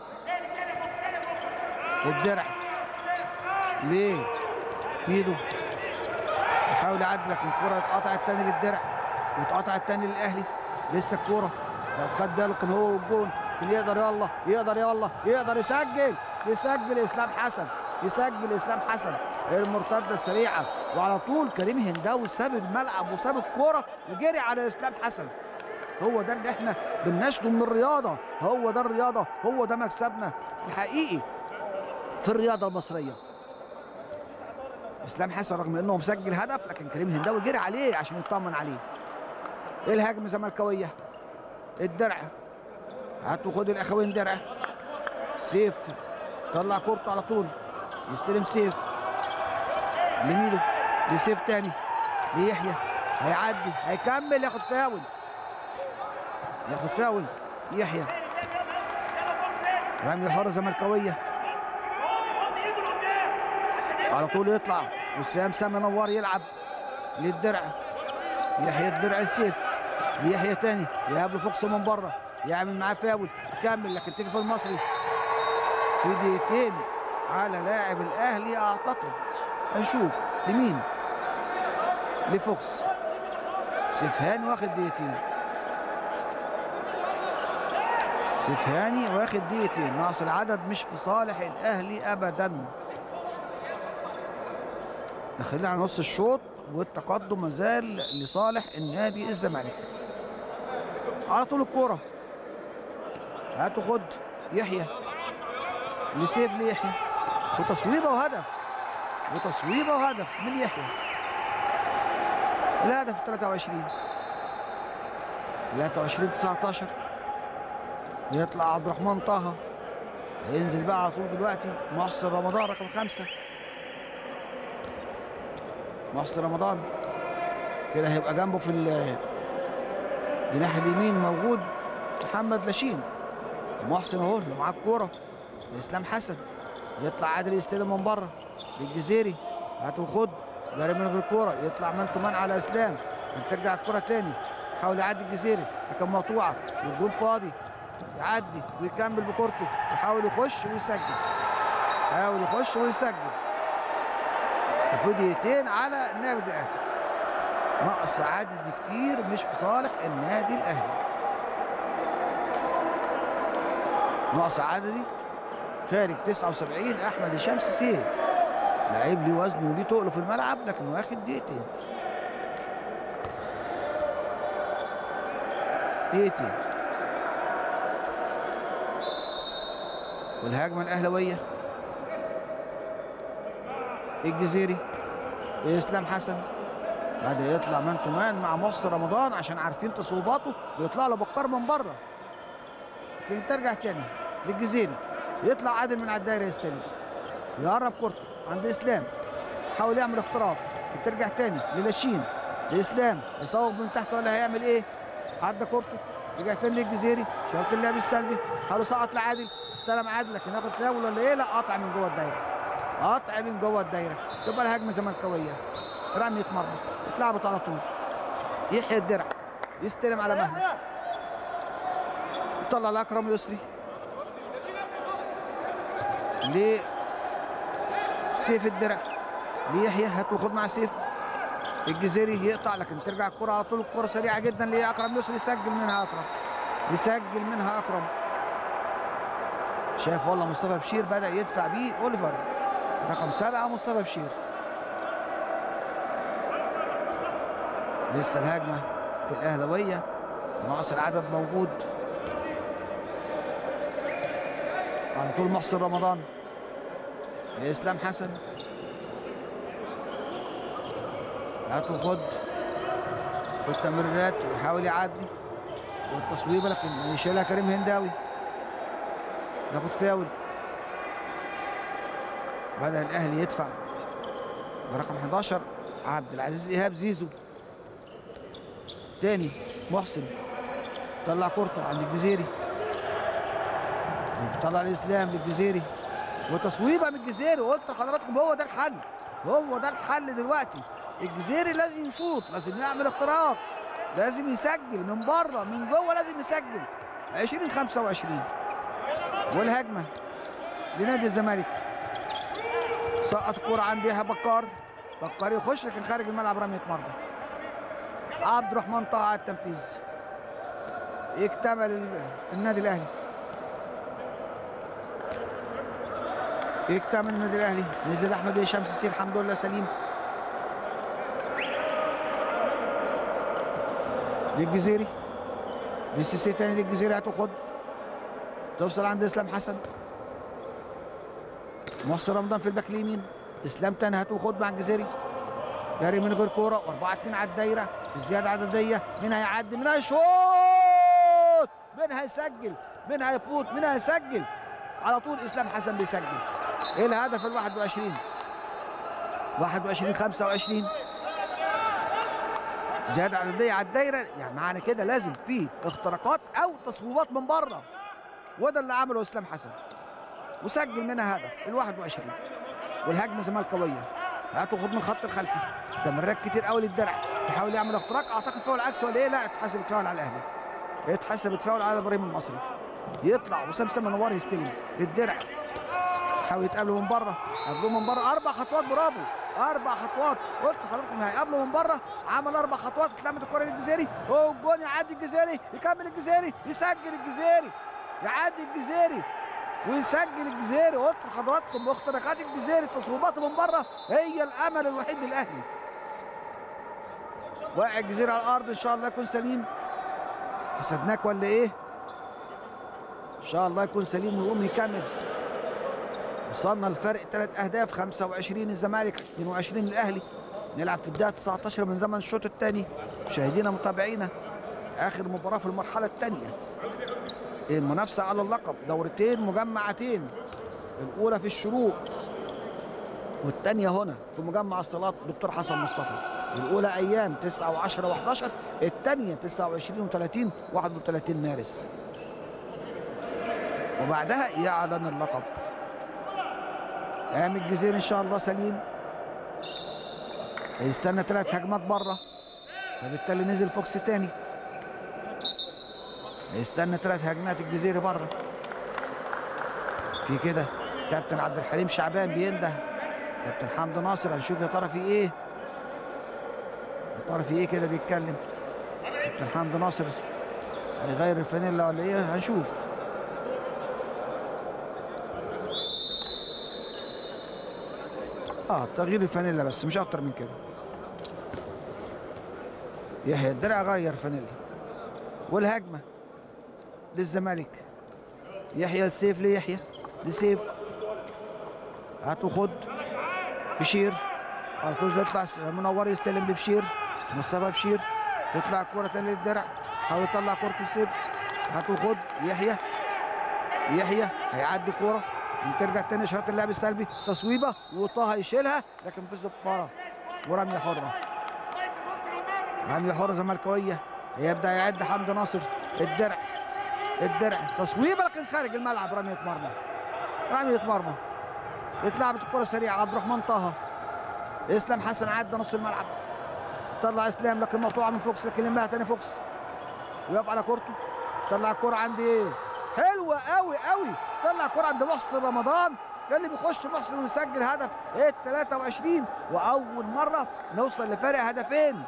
الدرع ليه ميدو يحاول يعدي لكن الكرة اتقطعت تاني للدرع واتقطعت تاني للاهلي لسه الكرة لو خد باله كان هو والجون كان يقدر يلا يقدر يلا يقدر يسجل يسجل اسلام حسن يسجل اسلام حسن المرتده السريعه وعلى طول كريم هنداوي ساب الملعب وساب الكوره وجري على اسلام حسن هو ده اللي احنا بنناشده من الرياضه هو ده الرياضه هو ده مكسبنا الحقيقي في الرياضه المصريه اسلام حسن رغم انه مسجل هدف لكن كريم هنداوي جري عليه عشان يطمن عليه الهجمه الزملكاويه الدرع هاتوا خد الاخوين درع سيف طلع كورته على طول يستلم سيف لميدو لسيف تاني ليحيى هيعدي هيكمل ياخد فاول ياخد فاول يحيى رمي حرة زملكاوية على طول يطلع وسام سامي نوار يلعب للدرع يحيى الدرع السيف ليحيى تاني يقابله فوكس من بره يعمل معاه فاول يكمل لكن تيجي في المصري في دقيقتين على لاعب الاهلي اعتقد هنشوف لمين لفوكس سفهاني واخد دقيقتين سفهاني واخد دقيقتين ناقص العدد مش في صالح الاهلي ابدا داخلين على نص الشوط والتقدم مازال لصالح النادي الزمالك على طول الكوره هاتوا خد يحيى لسيف ليحيى وتصويبه وهدف وتصويبه وهدف من يحيى الهدف 23 23 19 يطلع عبد الرحمن طه هينزل بقى على طول دلوقتي محسن رمضان رقم خمسة محسن رمضان كده هيبقى جنبه في ال- الجناح اليمين موجود محمد لاشين محسن اهو اللي معاه الكوره اسلام حسن يطلع عادل يستلم من بره للجزيري هات وخد جاري من غير كوره يطلع مان تو مان على اسلام ترجع الكوره تاني يحاول يعدي الجزيري لكن مقطوعه والجول فاضي يعدي ويكمل بكورته يحاول يخش ويسجل يحاول يخش ويسجل وفي دقيقتين على النادي الاهلي نقص عدد كتير مش في صالح النادي الاهلي نقص عددي خارج 79 احمد هشام سيسي لعيب ليه وزن وليه تقله في الملعب لكن واخد دقيقتين دقيقتين والهجمه الاهلاويه الجزيري اسلام حسن بدا يطلع مان تو مان مع محسن رمضان عشان عارفين تصويباته ويطلع له بكار من بره لكن ترجع تاني للجزيري يطلع عادل من على الدايره يستلم يقرب كورته عند اسلام يحاول يعمل اختراق وترجع تاني للاشين لاسلام يصوب من تحت ولا هيعمل ايه عدى كورته رجع تاني للجزيري شارك اللعب السلبي حاول سقط لعادل استلم عادل لكن ياخد فاول ولا ايه لا قطع من جوه الدايره قطع من جوه الدايره تبقى الهجمه زملكاويه رمية مرمى اتلعبت على طول يحيى الدرع يستلم على مهدي يطلع لاكرم يسري ل سيف الدرع ليحيى هات وخد مع سيف الجزيري يقطع لكن ترجع الكرة على طول الكرة سريعة جدا لأكرم يسري يسجل منها أكرم يسجل منها أكرم شايف والله مصطفى بشير بدأ يدفع بيه أوليفر رقم سبعة مصطفى بشير لسه الهجمة في الأهلوية ناقص العدد موجود على طول محسن رمضان لإسلام حسن هات وخد والتمريرات ويحاول يعدي والتصويبه لكن يشيلها كريم هنداوي ياخد فاول بدأ الأهلي يدفع برقم 11 عبد العزيز إيهاب زيزو تاني محسن طلع كورته عند الجزيري طلع الاسلام للجزيري وتصويبه من الجزيري قلت لحضراتكم هو ده الحل هو ده الحل دلوقتي الجزيري لازم يشوط لازم يعمل اختراق لازم يسجل من بره من جوه لازم يسجل 20 25 والهجمه لنادي الزمالك سقط الكوره عند يحيى بكار بكار يخش لكن خارج الملعب رميه مرمى عبد الرحمن طه على التنفيذ يكتمل ال- النادي الاهلي يكتمل النادي الاهلي نزل احمد هشام سيسي الحمد لله سليم للجزيري للسيسي تاني للجزيري هتاخد توصل عند اسلام حسن محسن رمضان في الباك اليمين اسلام تاني هتاخد مع الجزيري جاري من غير كوره واربعه اتنين على الدايره الزياده عدديه مين هيعدي مين هيشوط مين هيسجل مين هيفوت مين هيسجل على طول اسلام حسن بيسجل ايه الهدف ال 21 21 25 زياده عدديه على الدايره يعني معنى كده لازم في اختراقات او تصويبات من بره وده اللي عمله اسلام حسن وسجل منها هدف ال 21 والهجمه زملكاويه هاتوا خد من الخط الخلفي تمريرات كتير قوي للدرع يحاول يعمل اختراق اعتقد فاول عكس ولا ايه لا اتحسبت فاول على الاهلي اتحسبت فاول على ابراهيم المصري يطلع وسام سام نوار يستلم للدرع يحاول يتقابلوا من بره قابلوه من بره اربع خطوات برافو اربع خطوات قلت لحضراتكم هيقابلوا من بره عمل اربع خطوات اتلمت الكره للجزيري هو الجون يعدي الجزيري يكمل الجزيري يسجل الجزيري يعدي الجزيري ويسجل الجزيري قلت لحضراتكم اختراقات الجزيري تصويباته من بره هي الامل الوحيد للاهلي واقع الجزيري على الارض ان شاء الله يكون سليم حسدناك ولا ايه ان شاء الله يكون سليم ويقوم يكمل وصلنا الفرق ثلاث اهداف 25 الزمالك 22 الاهلي نلعب في الدقيقه 19 من زمن الشوط الثاني مشاهدينا متابعينا اخر مباراه في المرحله الثانيه المنافسه على اللقب دورتين مجمعتين الاولى في الشروق والثانيه هنا في مجمع الصالات دكتور حسن مصطفى الاولى ايام 9 و10 و11 الثانيه 29 و30 31 مارس وبعدها يعلن اللقب قام الجزيري ان شاء الله سليم هيستنى ثلاث هجمات بره فبالتالي نزل فوكس تاني هيستنى ثلاث هجمات الجزيري بره في كده كابتن عبد الحليم شعبان بينده كابتن حمدي ناصر هنشوف يا ترى في ايه يا ترى في ايه كده بيتكلم كابتن حمدي ناصر هيغير الفانيلا ولا ايه هنشوف اه تغيير الفانيلا بس مش اكتر من كده يحيى الدرع غير فانيلا والهجمه للزمالك يحيى السيف ليحيى لسيف هاتوا خد بشير على طول يطلع س- منور يستلم ببشير مصطفى بشير تطلع الكرة تاني للدرع حاول يطلع كرة السيف هاتوا خد يحيى يحيى هيعدي كرة ترجع تاني شوط اللعب السلبي تصويبه وطه يشيلها لكن في الزفاره ورميه حره رميه حره زملكاويه هيبدا يعد حمدي ناصر الدرع الدرع تصويبه لكن خارج الملعب رميه مرمى رميه مرمى اتلعبت الكره سريعه عبد الرحمن طه اسلام حسن عدى نص الملعب طلع اسلام لكن مقطوعه من فوكس لكن لمها تاني فوكس ويقف على كورته طلع الكره عند ايه حلوه قوي قوي طلع كرة عند محسن رمضان اللي بيخش محسن ويسجل هدف ال 23 واول مره نوصل لفارق هدفين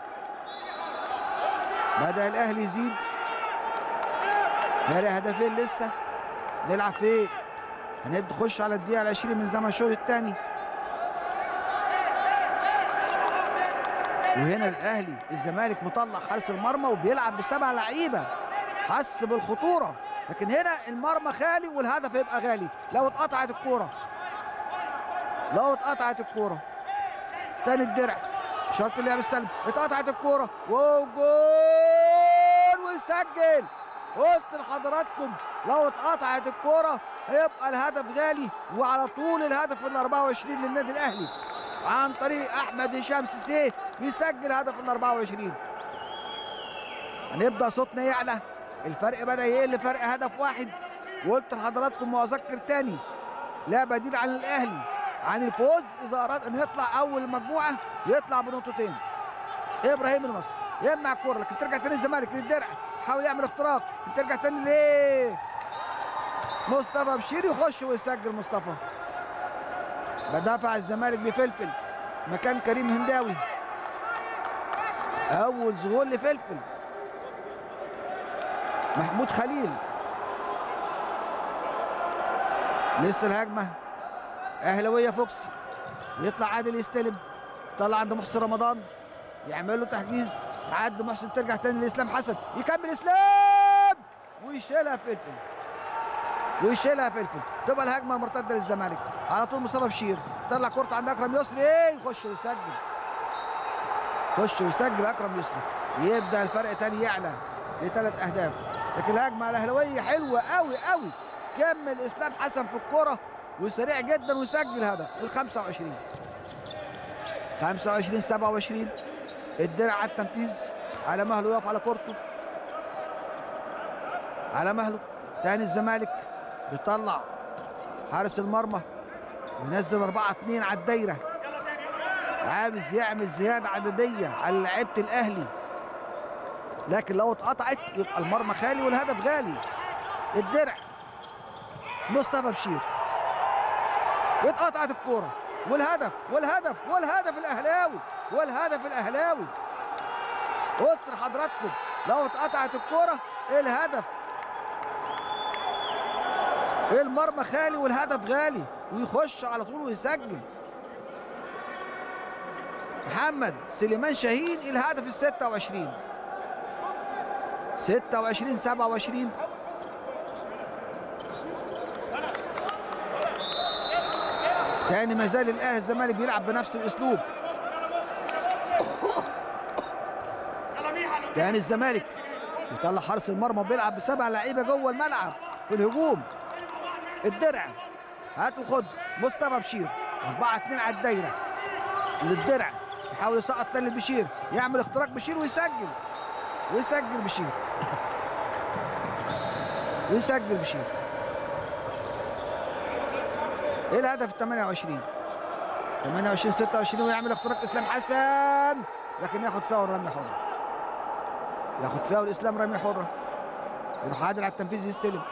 بدا الاهلي يزيد فارق هدفين لسه نلعب فين هنبدا نخش على الدقيقه 20 من زمن الشوط الثاني وهنا الاهلي الزمالك مطلع حارس المرمى وبيلعب بسبع لعيبه حس بالخطوره لكن هنا المرمى خالي والهدف يبقى غالي لو اتقطعت الكوره لو اتقطعت الكوره تاني الدرع شرط اللعب السلبي اتقطعت الكوره وجول ويسجل قلت لحضراتكم لو اتقطعت الكوره هيبقى الهدف غالي وعلى طول الهدف ال 24 للنادي الاهلي عن طريق احمد هشام سيسيه يسجل هدف ال 24 هنبدا صوتنا يعلى الفرق بدا يقل فرق هدف واحد وقلت لحضراتكم واذكر تاني لا بديل عن الاهلي عن الفوز اذا اراد ان يطلع اول المجموعه يطلع بنقطتين ابراهيم المصري يمنع الكوره لكن ترجع تاني الزمالك للدرع يحاول يعمل اختراق ترجع تاني ليه مصطفى بشير يخش ويسجل مصطفى بدافع الزمالك بفلفل مكان كريم هنداوي اول ظهور لفلفل محمود خليل لسه الهجمه اهلاويه فوكس يطلع عادل يستلم طلع عند محسن رمضان يعمل له تحجيز عد محسن ترجع تاني لاسلام حسن يكمل اسلام ويشيلها فلفل ويشيلها فلفل تبقى الهجمه مرتده للزمالك على طول مصطفى بشير طلع كورته عند اكرم يسري ايه يخش ويسجل يخش ويسجل اكرم يسري يبدا الفرق تاني يعلى لثلاث اهداف لكن الهجمه الاهلاويه حلوه قوي قوي كمل اسلام حسن في الكره وسريع جدا ويسجل هدف ال 25 25 27 الدرع على التنفيذ على مهله يقف على كورته على مهله تاني الزمالك بيطلع حارس المرمى وينزل 4 2 على الدايره عاوز يعمل زياده عدديه على لعيبه الاهلي لكن لو اتقطعت يبقى المرمى خالي والهدف غالي الدرع مصطفى بشير واتقطعت الكوره والهدف والهدف والهدف الاهلاوي والهدف الاهلاوي قلت لحضراتكم لو اتقطعت الكوره الهدف المرمى خالي والهدف غالي ويخش على طول ويسجل محمد سليمان شاهين الهدف ال 26 26 27 تاني ما زال الاهلي الزمالك بيلعب بنفس الاسلوب تاني الزمالك يطلع حارس المرمى وبيلعب بسبع لعيبه جوه الملعب في الهجوم الدرع هات وخد مصطفى بشير 4 2 على الدايره للدرع يحاول يسقط تاني بشير يعمل اختراق بشير ويسجل ويسجل بشير ويسجل بشير ايه الهدف ال 28 28 26 ويعمل اختراق اسلام حسن لكن ياخد فاول رمي حره ياخد فاول اسلام رمي حره يروح عادل على التنفيذ يستلم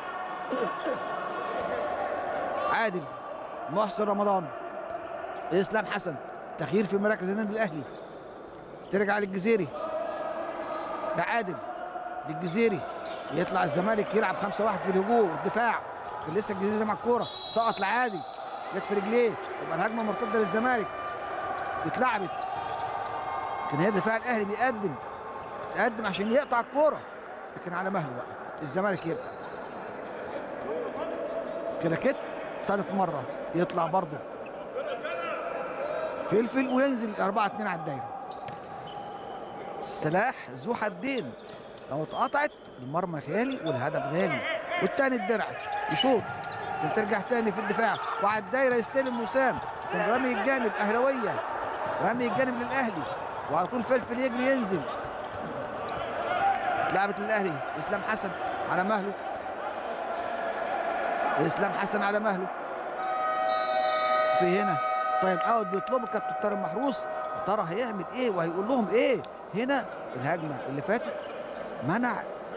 عادل محسن رمضان اسلام حسن تغيير في مراكز النادي الاهلي ترجع للجزيري تعادل للجزيري يطلع الزمالك يلعب 5 1 في الهجوم والدفاع كان لسه الجزيري مع الكوره سقط لعادل جت في رجليه يبقى الهجمه مرتده للزمالك اتلعبت كان هي دفاع الاهلي بيقدم يقدم عشان يقطع الكوره لكن على مهله بقى الزمالك يرجع كده كده ثالث مره يطلع برضه فلفل وينزل 4 2 على الدايره سلاح ذو حدين لو اتقطعت المرمى غالي والهدف غالي والتاني الدرع يشوط ترجع تاني في الدفاع وعلى الدايره يستلم وسام كان رامي الجانب اهلاويه رامي الجانب للاهلي وعلى طول فلفل يجري ينزل لعبت للاهلي اسلام حسن على مهله اسلام حسن على مهله في هنا طيب اوت بيطلبوا كابتن طارق محروس يا ترى هيعمل ايه وهيقول لهم ايه هنا الهجمه اللي فاتت منع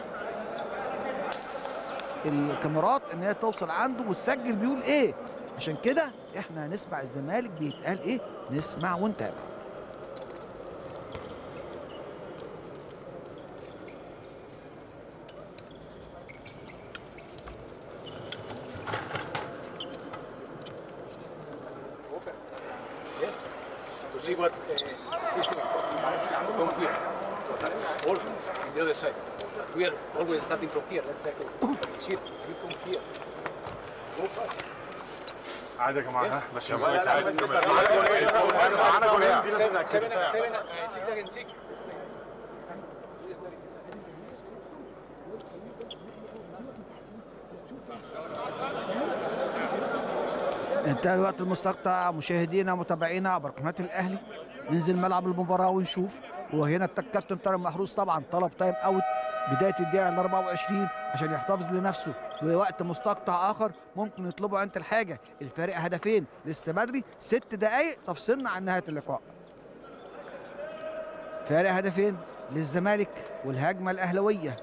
الكاميرات ان هي توصل عنده وتسجل بيقول ايه عشان كده احنا هنسمع الزمالك بيتقال ايه نسمع ونتابع to see what uh, he's doing. Come here. All on the other side. We are always starting from here. Let's say, shit, you come here. Go fast. عادي يا جماعه ها ماشي لا، كويس لا، عادي بس- بس- معانا جولين دي لازم Seven, seven, نأكدها. seven, uh, six against six. انتهى الوقت المستقطع مشاهدينا متابعينا عبر قناه الاهلي ننزل ملعب المباراه ونشوف وهنا الكابتن طارق محروس طبعا طلب تايم اوت بدايه الدقيقه ال 24 عشان يحتفظ لنفسه ووقت مستقطع اخر ممكن يطلبوا انت الحاجه الفارق هدفين لسه بدري ست دقائق تفصلنا عن نهايه اللقاء فارق هدفين للزمالك والهجمه الاهلويه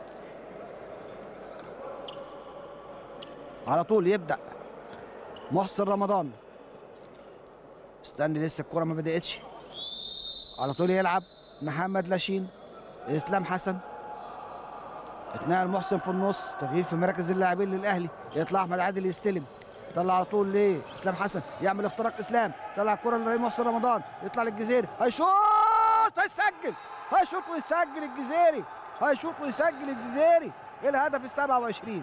على طول يبدا محسن رمضان استني لسه الكرة ما بدأتش على طول يلعب محمد لاشين اسلام حسن اتنقل محسن في النص تغيير في مراكز اللاعبين للاهلي يطلع احمد عادل يستلم طلع على طول ليه اسلام حسن يعمل اختراق اسلام طلع الكرة لمحسن رمضان يطلع للجزيري هيشوط هيسجل هيشوط ويسجل الجزيري هيشوط ويسجل الجزيري الهدف ال 27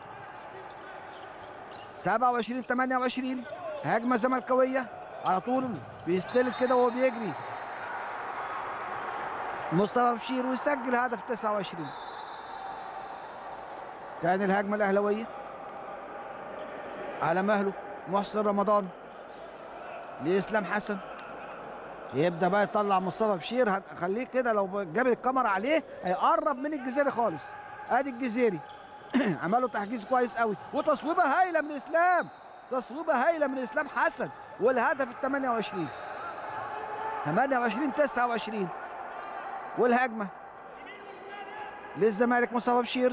27 28 هجمه زملكاويه على طول بيستلم كده وهو بيجري مصطفى بشير ويسجل هدف 29 تاني الهجمه الاهلاويه على مهله محسن رمضان لاسلام حسن يبدا بقى يطلع مصطفى بشير خليه كده لو جاب الكاميرا عليه هيقرب من الجزيري خالص ادي الجزيري عملوا تحجيز كويس قوي وتصويبه هايله من اسلام تصويبه هايله من اسلام حسن والهدف ال 28 28 29 والهجمه للزمالك مصطفى بشير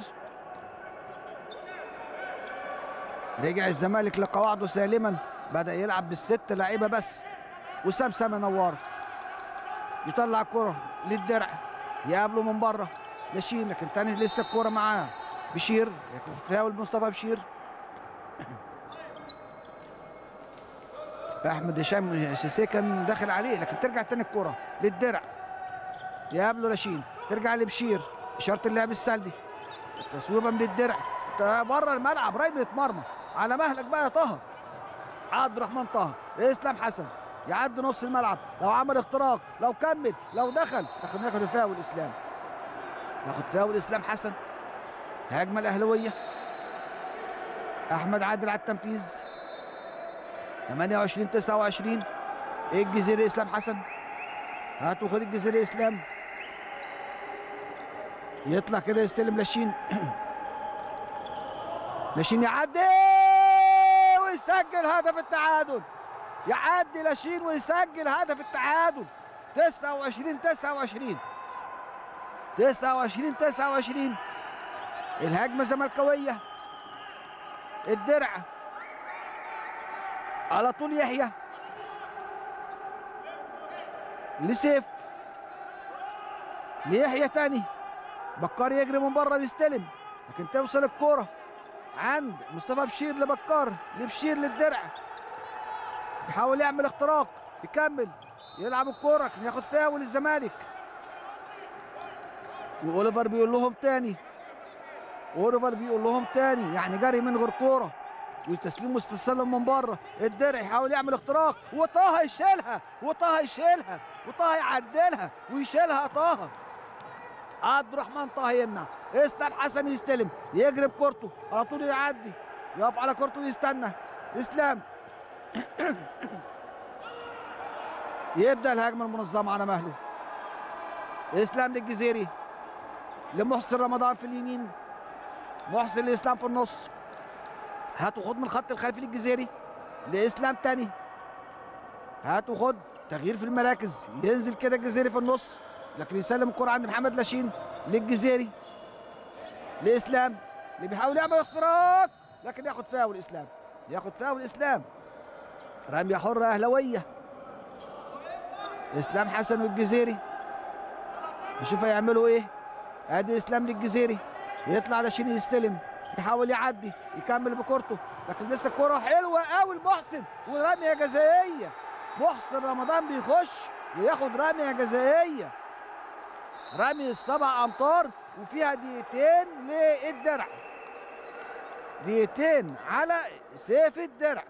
رجع الزمالك لقواعده سالما بدا يلعب بالست لعيبه بس وسام سامي نوار يطلع الكره للدرع يقابله من بره لاشين لكن تاني لسه الكوره معاه بشير فاول مصطفى بشير احمد هشام سيسي كان داخل عليه لكن ترجع تاني الكره للدرع يقابله لاشين ترجع لبشير اشاره اللعب السلبي تصويبه من الدرع بره الملعب رمية مرمى على مهلك بقى يا طه عبد الرحمن طه اسلام حسن يعدي نص الملعب لو عمل اختراق لو كمل لو دخل لكن ياخد فاول اسلام ياخد فاول اسلام حسن هجمه الاهلاويه احمد عادل على التنفيذ 28 29 الجزيري اسلام حسن هاتوا خد الجزيري اسلام يطلع كده يستلم لاشين لاشين يعدي ويسجل هدف التعادل يعدي لاشين ويسجل هدف التعادل 29 29 29 29 الهجمه زملكاويه الدرع على طول يحيى لسيف ليحيى تاني بكار يجري من بره بيستلم لكن توصل الكوره عند مصطفى بشير لبكار لبشير للدرع يحاول يعمل اختراق يكمل يلعب الكوره كان ياخد فاول الزمالك واوليفر بيقول لهم تاني اوليفر بيقول لهم تاني يعني جري من غير كوره وتسليم مستسلم من بره الدرع يحاول يعمل اختراق وطه يشيلها وطه يشيلها وطه يعدلها ويشيلها طه عبد الرحمن طه يمنع اسلام حسن يستلم يجري بكورته على طول يعدي يقف على كورته ويستنى اسلام يبدا الهجمه المنظمه على مهله اسلام للجزيري لمحسن رمضان في اليمين محسن لاسلام في النص هاتوا خد من الخط الخلفي للجزيري لاسلام تاني هاتوا خد تغيير في المراكز ينزل كده الجزيري في النص لكن يسلم الكرة عند محمد لاشين للجزيري لاسلام اللي بيحاول يعمل اختراق لكن ياخد فاول اسلام ياخد فاول اسلام رميه حره اهلاويه اسلام حسن والجزيري نشوف هيعملوا ايه ادي اسلام للجزيري يطلع لاشين يستلم يحاول يعدي يكمل بكورته لكن لسه الكوره حلوه قوي لمحسن ورميه جزائيه محسن رمضان بيخش وياخد رميه جزائيه رمي السبع امتار وفيها دقيقتين للدرع دقيقتين على سيف الدرع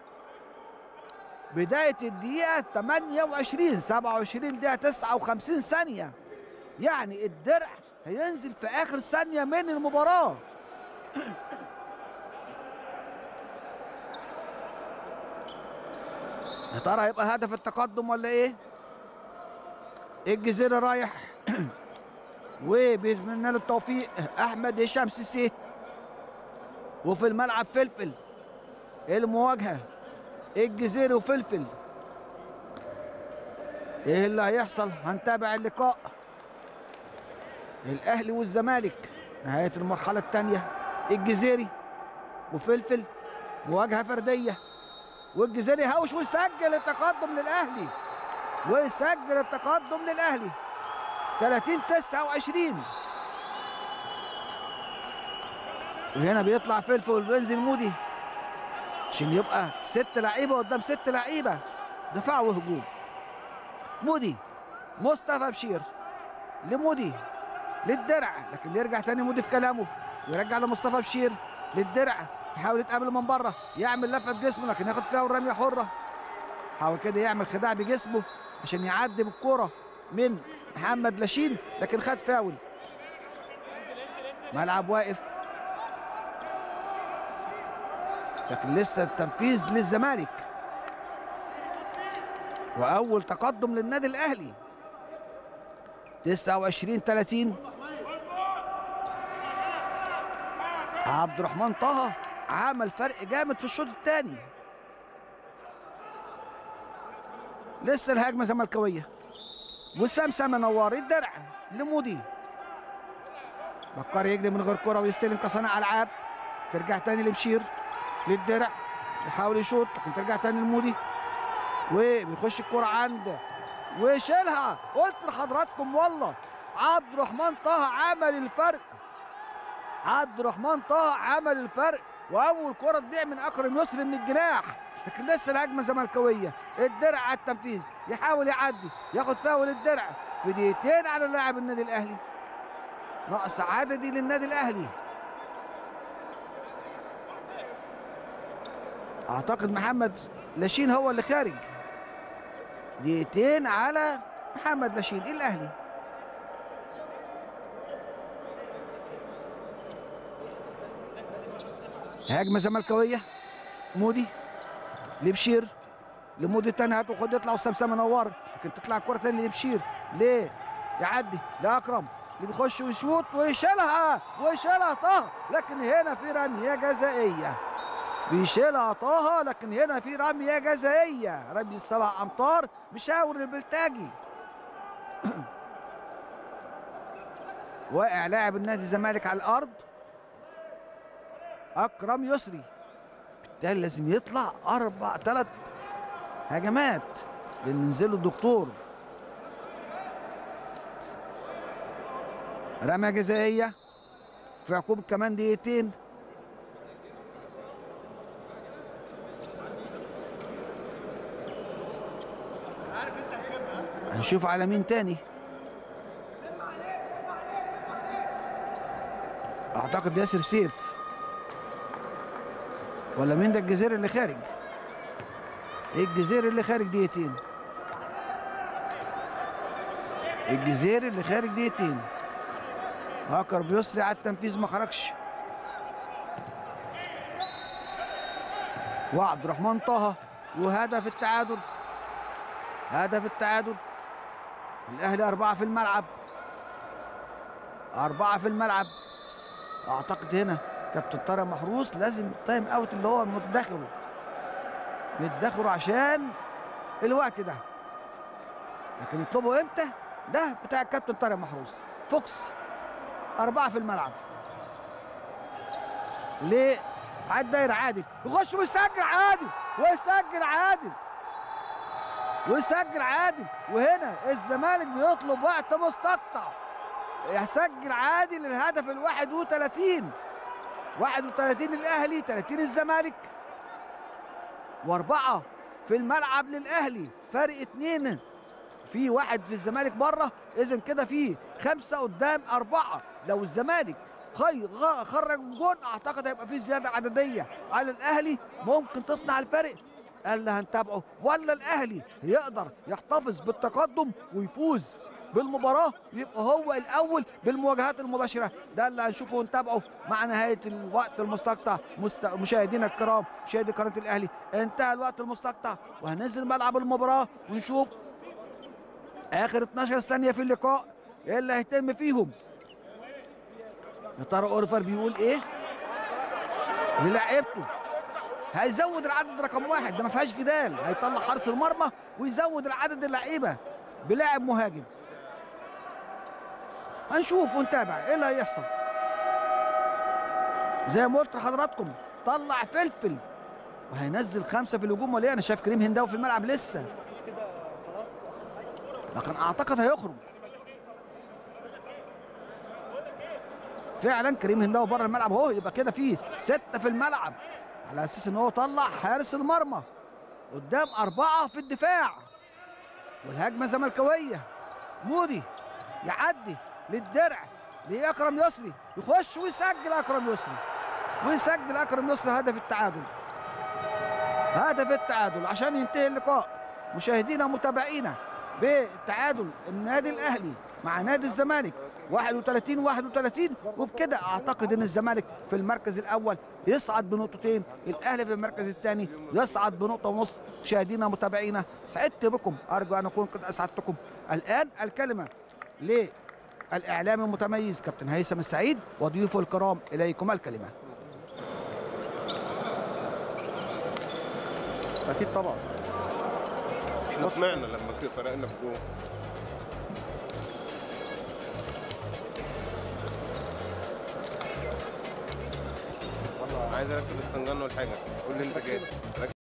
بداية الدقيقة 28 27 دقيقة 59 ثانية يعني الدرع هينزل في آخر ثانية من المباراة يا ترى هيبقى هدف التقدم ولا ايه؟ الجزيرة رايح وبيتمنى له التوفيق احمد هشام سيسي وفي الملعب فلفل المواجهه الجزيري وفلفل ايه اللي هيحصل هنتابع اللقاء الاهلي والزمالك نهايه المرحله الثانيه الجزيري وفلفل مواجهه فرديه والجزيري هوش ويسجل التقدم للاهلي ويسجل التقدم للاهلي 30 29 وهنا بيطلع فلفل وبينزل مودي عشان يبقى ست لعيبه قدام ست لعيبه دفاع وهجوم مودي مصطفى بشير لمودي للدرع لكن يرجع تاني مودي في كلامه ويرجع لمصطفى بشير للدرع يحاول يتقابل من بره يعمل لفه بجسمه لكن ياخد فيها رميه حره حاول كده يعمل خداع بجسمه عشان يعدي بالكوره من محمد لاشين لكن خد فاول ملعب واقف لكن لسه التنفيذ للزمالك واول تقدم للنادي الاهلي 29 30 عبد الرحمن طه عمل فرق جامد في الشوط الثاني لسه الهجمه زملكاويه وسام سامي نوار الدرع لمودي بكار يجري من غير كره ويستلم كصانع العاب ترجع تاني لبشير للدرع يحاول يشوط لكن ترجع تاني لمودي وبيخش الكره عند ويشيلها قلت لحضراتكم والله عبد الرحمن طه عمل الفرق عبد الرحمن طه عمل الفرق واول كره تضيع من اكرم يسري من الجناح لكن لسه الهجمه زملكاويه الدرع على التنفيذ يحاول يعدي ياخد فاول الدرع في دقيقتين على لاعب النادي الاهلي نقص عددي للنادي الاهلي اعتقد محمد لاشين هو اللي خارج دقيقتين على محمد لاشين الاهلي هجمه زملكاويه مودي لبشير لمودي تاني هات وخد يطلع وسام سامي نور لكن تطلع الكره تاني لبشير ليه يعدي لاكرم اللي بيخش ويشوط ويشيلها ويشيلها طه لكن هنا في رميه جزائيه بيشيلها طه لكن هنا في رميه جزائيه رمي السبع امتار مشاور البلتاجي واقع لاعب النادي الزمالك على الارض اكرم يسري بالتالي لازم يطلع اربع ثلاث هجمات لان نزله الدكتور رميه جزائيه في عقوبه كمان دقيقتين هنشوف على مين تاني اعتقد ياسر سيف ولا مين ده الجزيري اللي خارج ايه الجزيري اللي خارج دقيقتين الجزيري اللي خارج دقيقتين هاكر بيسري على التنفيذ ما خرجش وعبد الرحمن طه وهدف التعادل هدف التعادل الاهلي اربعه في الملعب اربعه في الملعب اعتقد هنا كابتن طارق محروس لازم التايم اوت اللي هو متدخله متدخله عشان الوقت ده لكن يطلبوا امتى ده بتاع الكابتن طارق محروس فوكس أربعة في الملعب ليه على الدايرة عادل يخش ويسجل عادل ويسجل عادل ويسجل عادل وهنا الزمالك بيطلب وقت مستقطع يسجل عادل الهدف ال 31 31 الاهلي 30 الزمالك واربعه في الملعب للاهلي فرق اتنين في واحد في الزمالك بره اذا كده في خمسه قدام اربعه لو الزمالك خي غ- خرج جون اعتقد هيبقى في زياده عدديه على الاهلي ممكن تصنع الفرق اللي هنتابعه ولا الاهلي يقدر يحتفظ بالتقدم ويفوز بالمباراه يبقى هو الاول بالمواجهات المباشره ده اللي هنشوفه ونتابعه مع نهايه الوقت المستقطع مست... مشاهدينا الكرام مشاهدي قناه الاهلي انتهى الوقت المستقطع وهننزل ملعب المباراه ونشوف اخر 12 ثانيه في اللقاء ايه اللي هيتم فيهم يا ترى اورفر بيقول ايه للاعيبته هيزود العدد رقم واحد ده ما فيهاش جدال هيطلع حارس المرمى ويزود العدد اللعيبه بلاعب مهاجم هنشوف ونتابع ايه اللي هيحصل زي ما قلت لحضراتكم طلع فلفل وهينزل خمسه في الهجوم ولا إيه؟ انا شايف كريم هنداوي في الملعب لسه لكن اعتقد هيخرج فعلا كريم هنداوي بره الملعب اهو يبقى كده فيه سته في الملعب على اساس ان هو طلع حارس المرمى قدام اربعه في الدفاع والهجمه زملكاويه مودي يعدي للدرع لاكرم يسري يخش ويسجل اكرم يسري ويسجل اكرم يسري هدف التعادل هدف التعادل عشان ينتهي اللقاء مشاهدينا متابعينا بتعادل النادي الاهلي مع نادي الزمالك 31 31 وبكده اعتقد ان الزمالك في المركز الاول يصعد بنقطتين الاهلي في المركز الثاني يصعد بنقطه ونص مشاهدينا متابعينا سعدت بكم ارجو ان اكون قد اسعدتكم الان الكلمه للاعلام المتميز كابتن هيثم السعيد وضيوفه الكرام اليكم الكلمه اكيد طبعا احنا طمعنا لما كده فرقنا في جول عايز اركب السنجان ولا حاجه قول لي انت جاي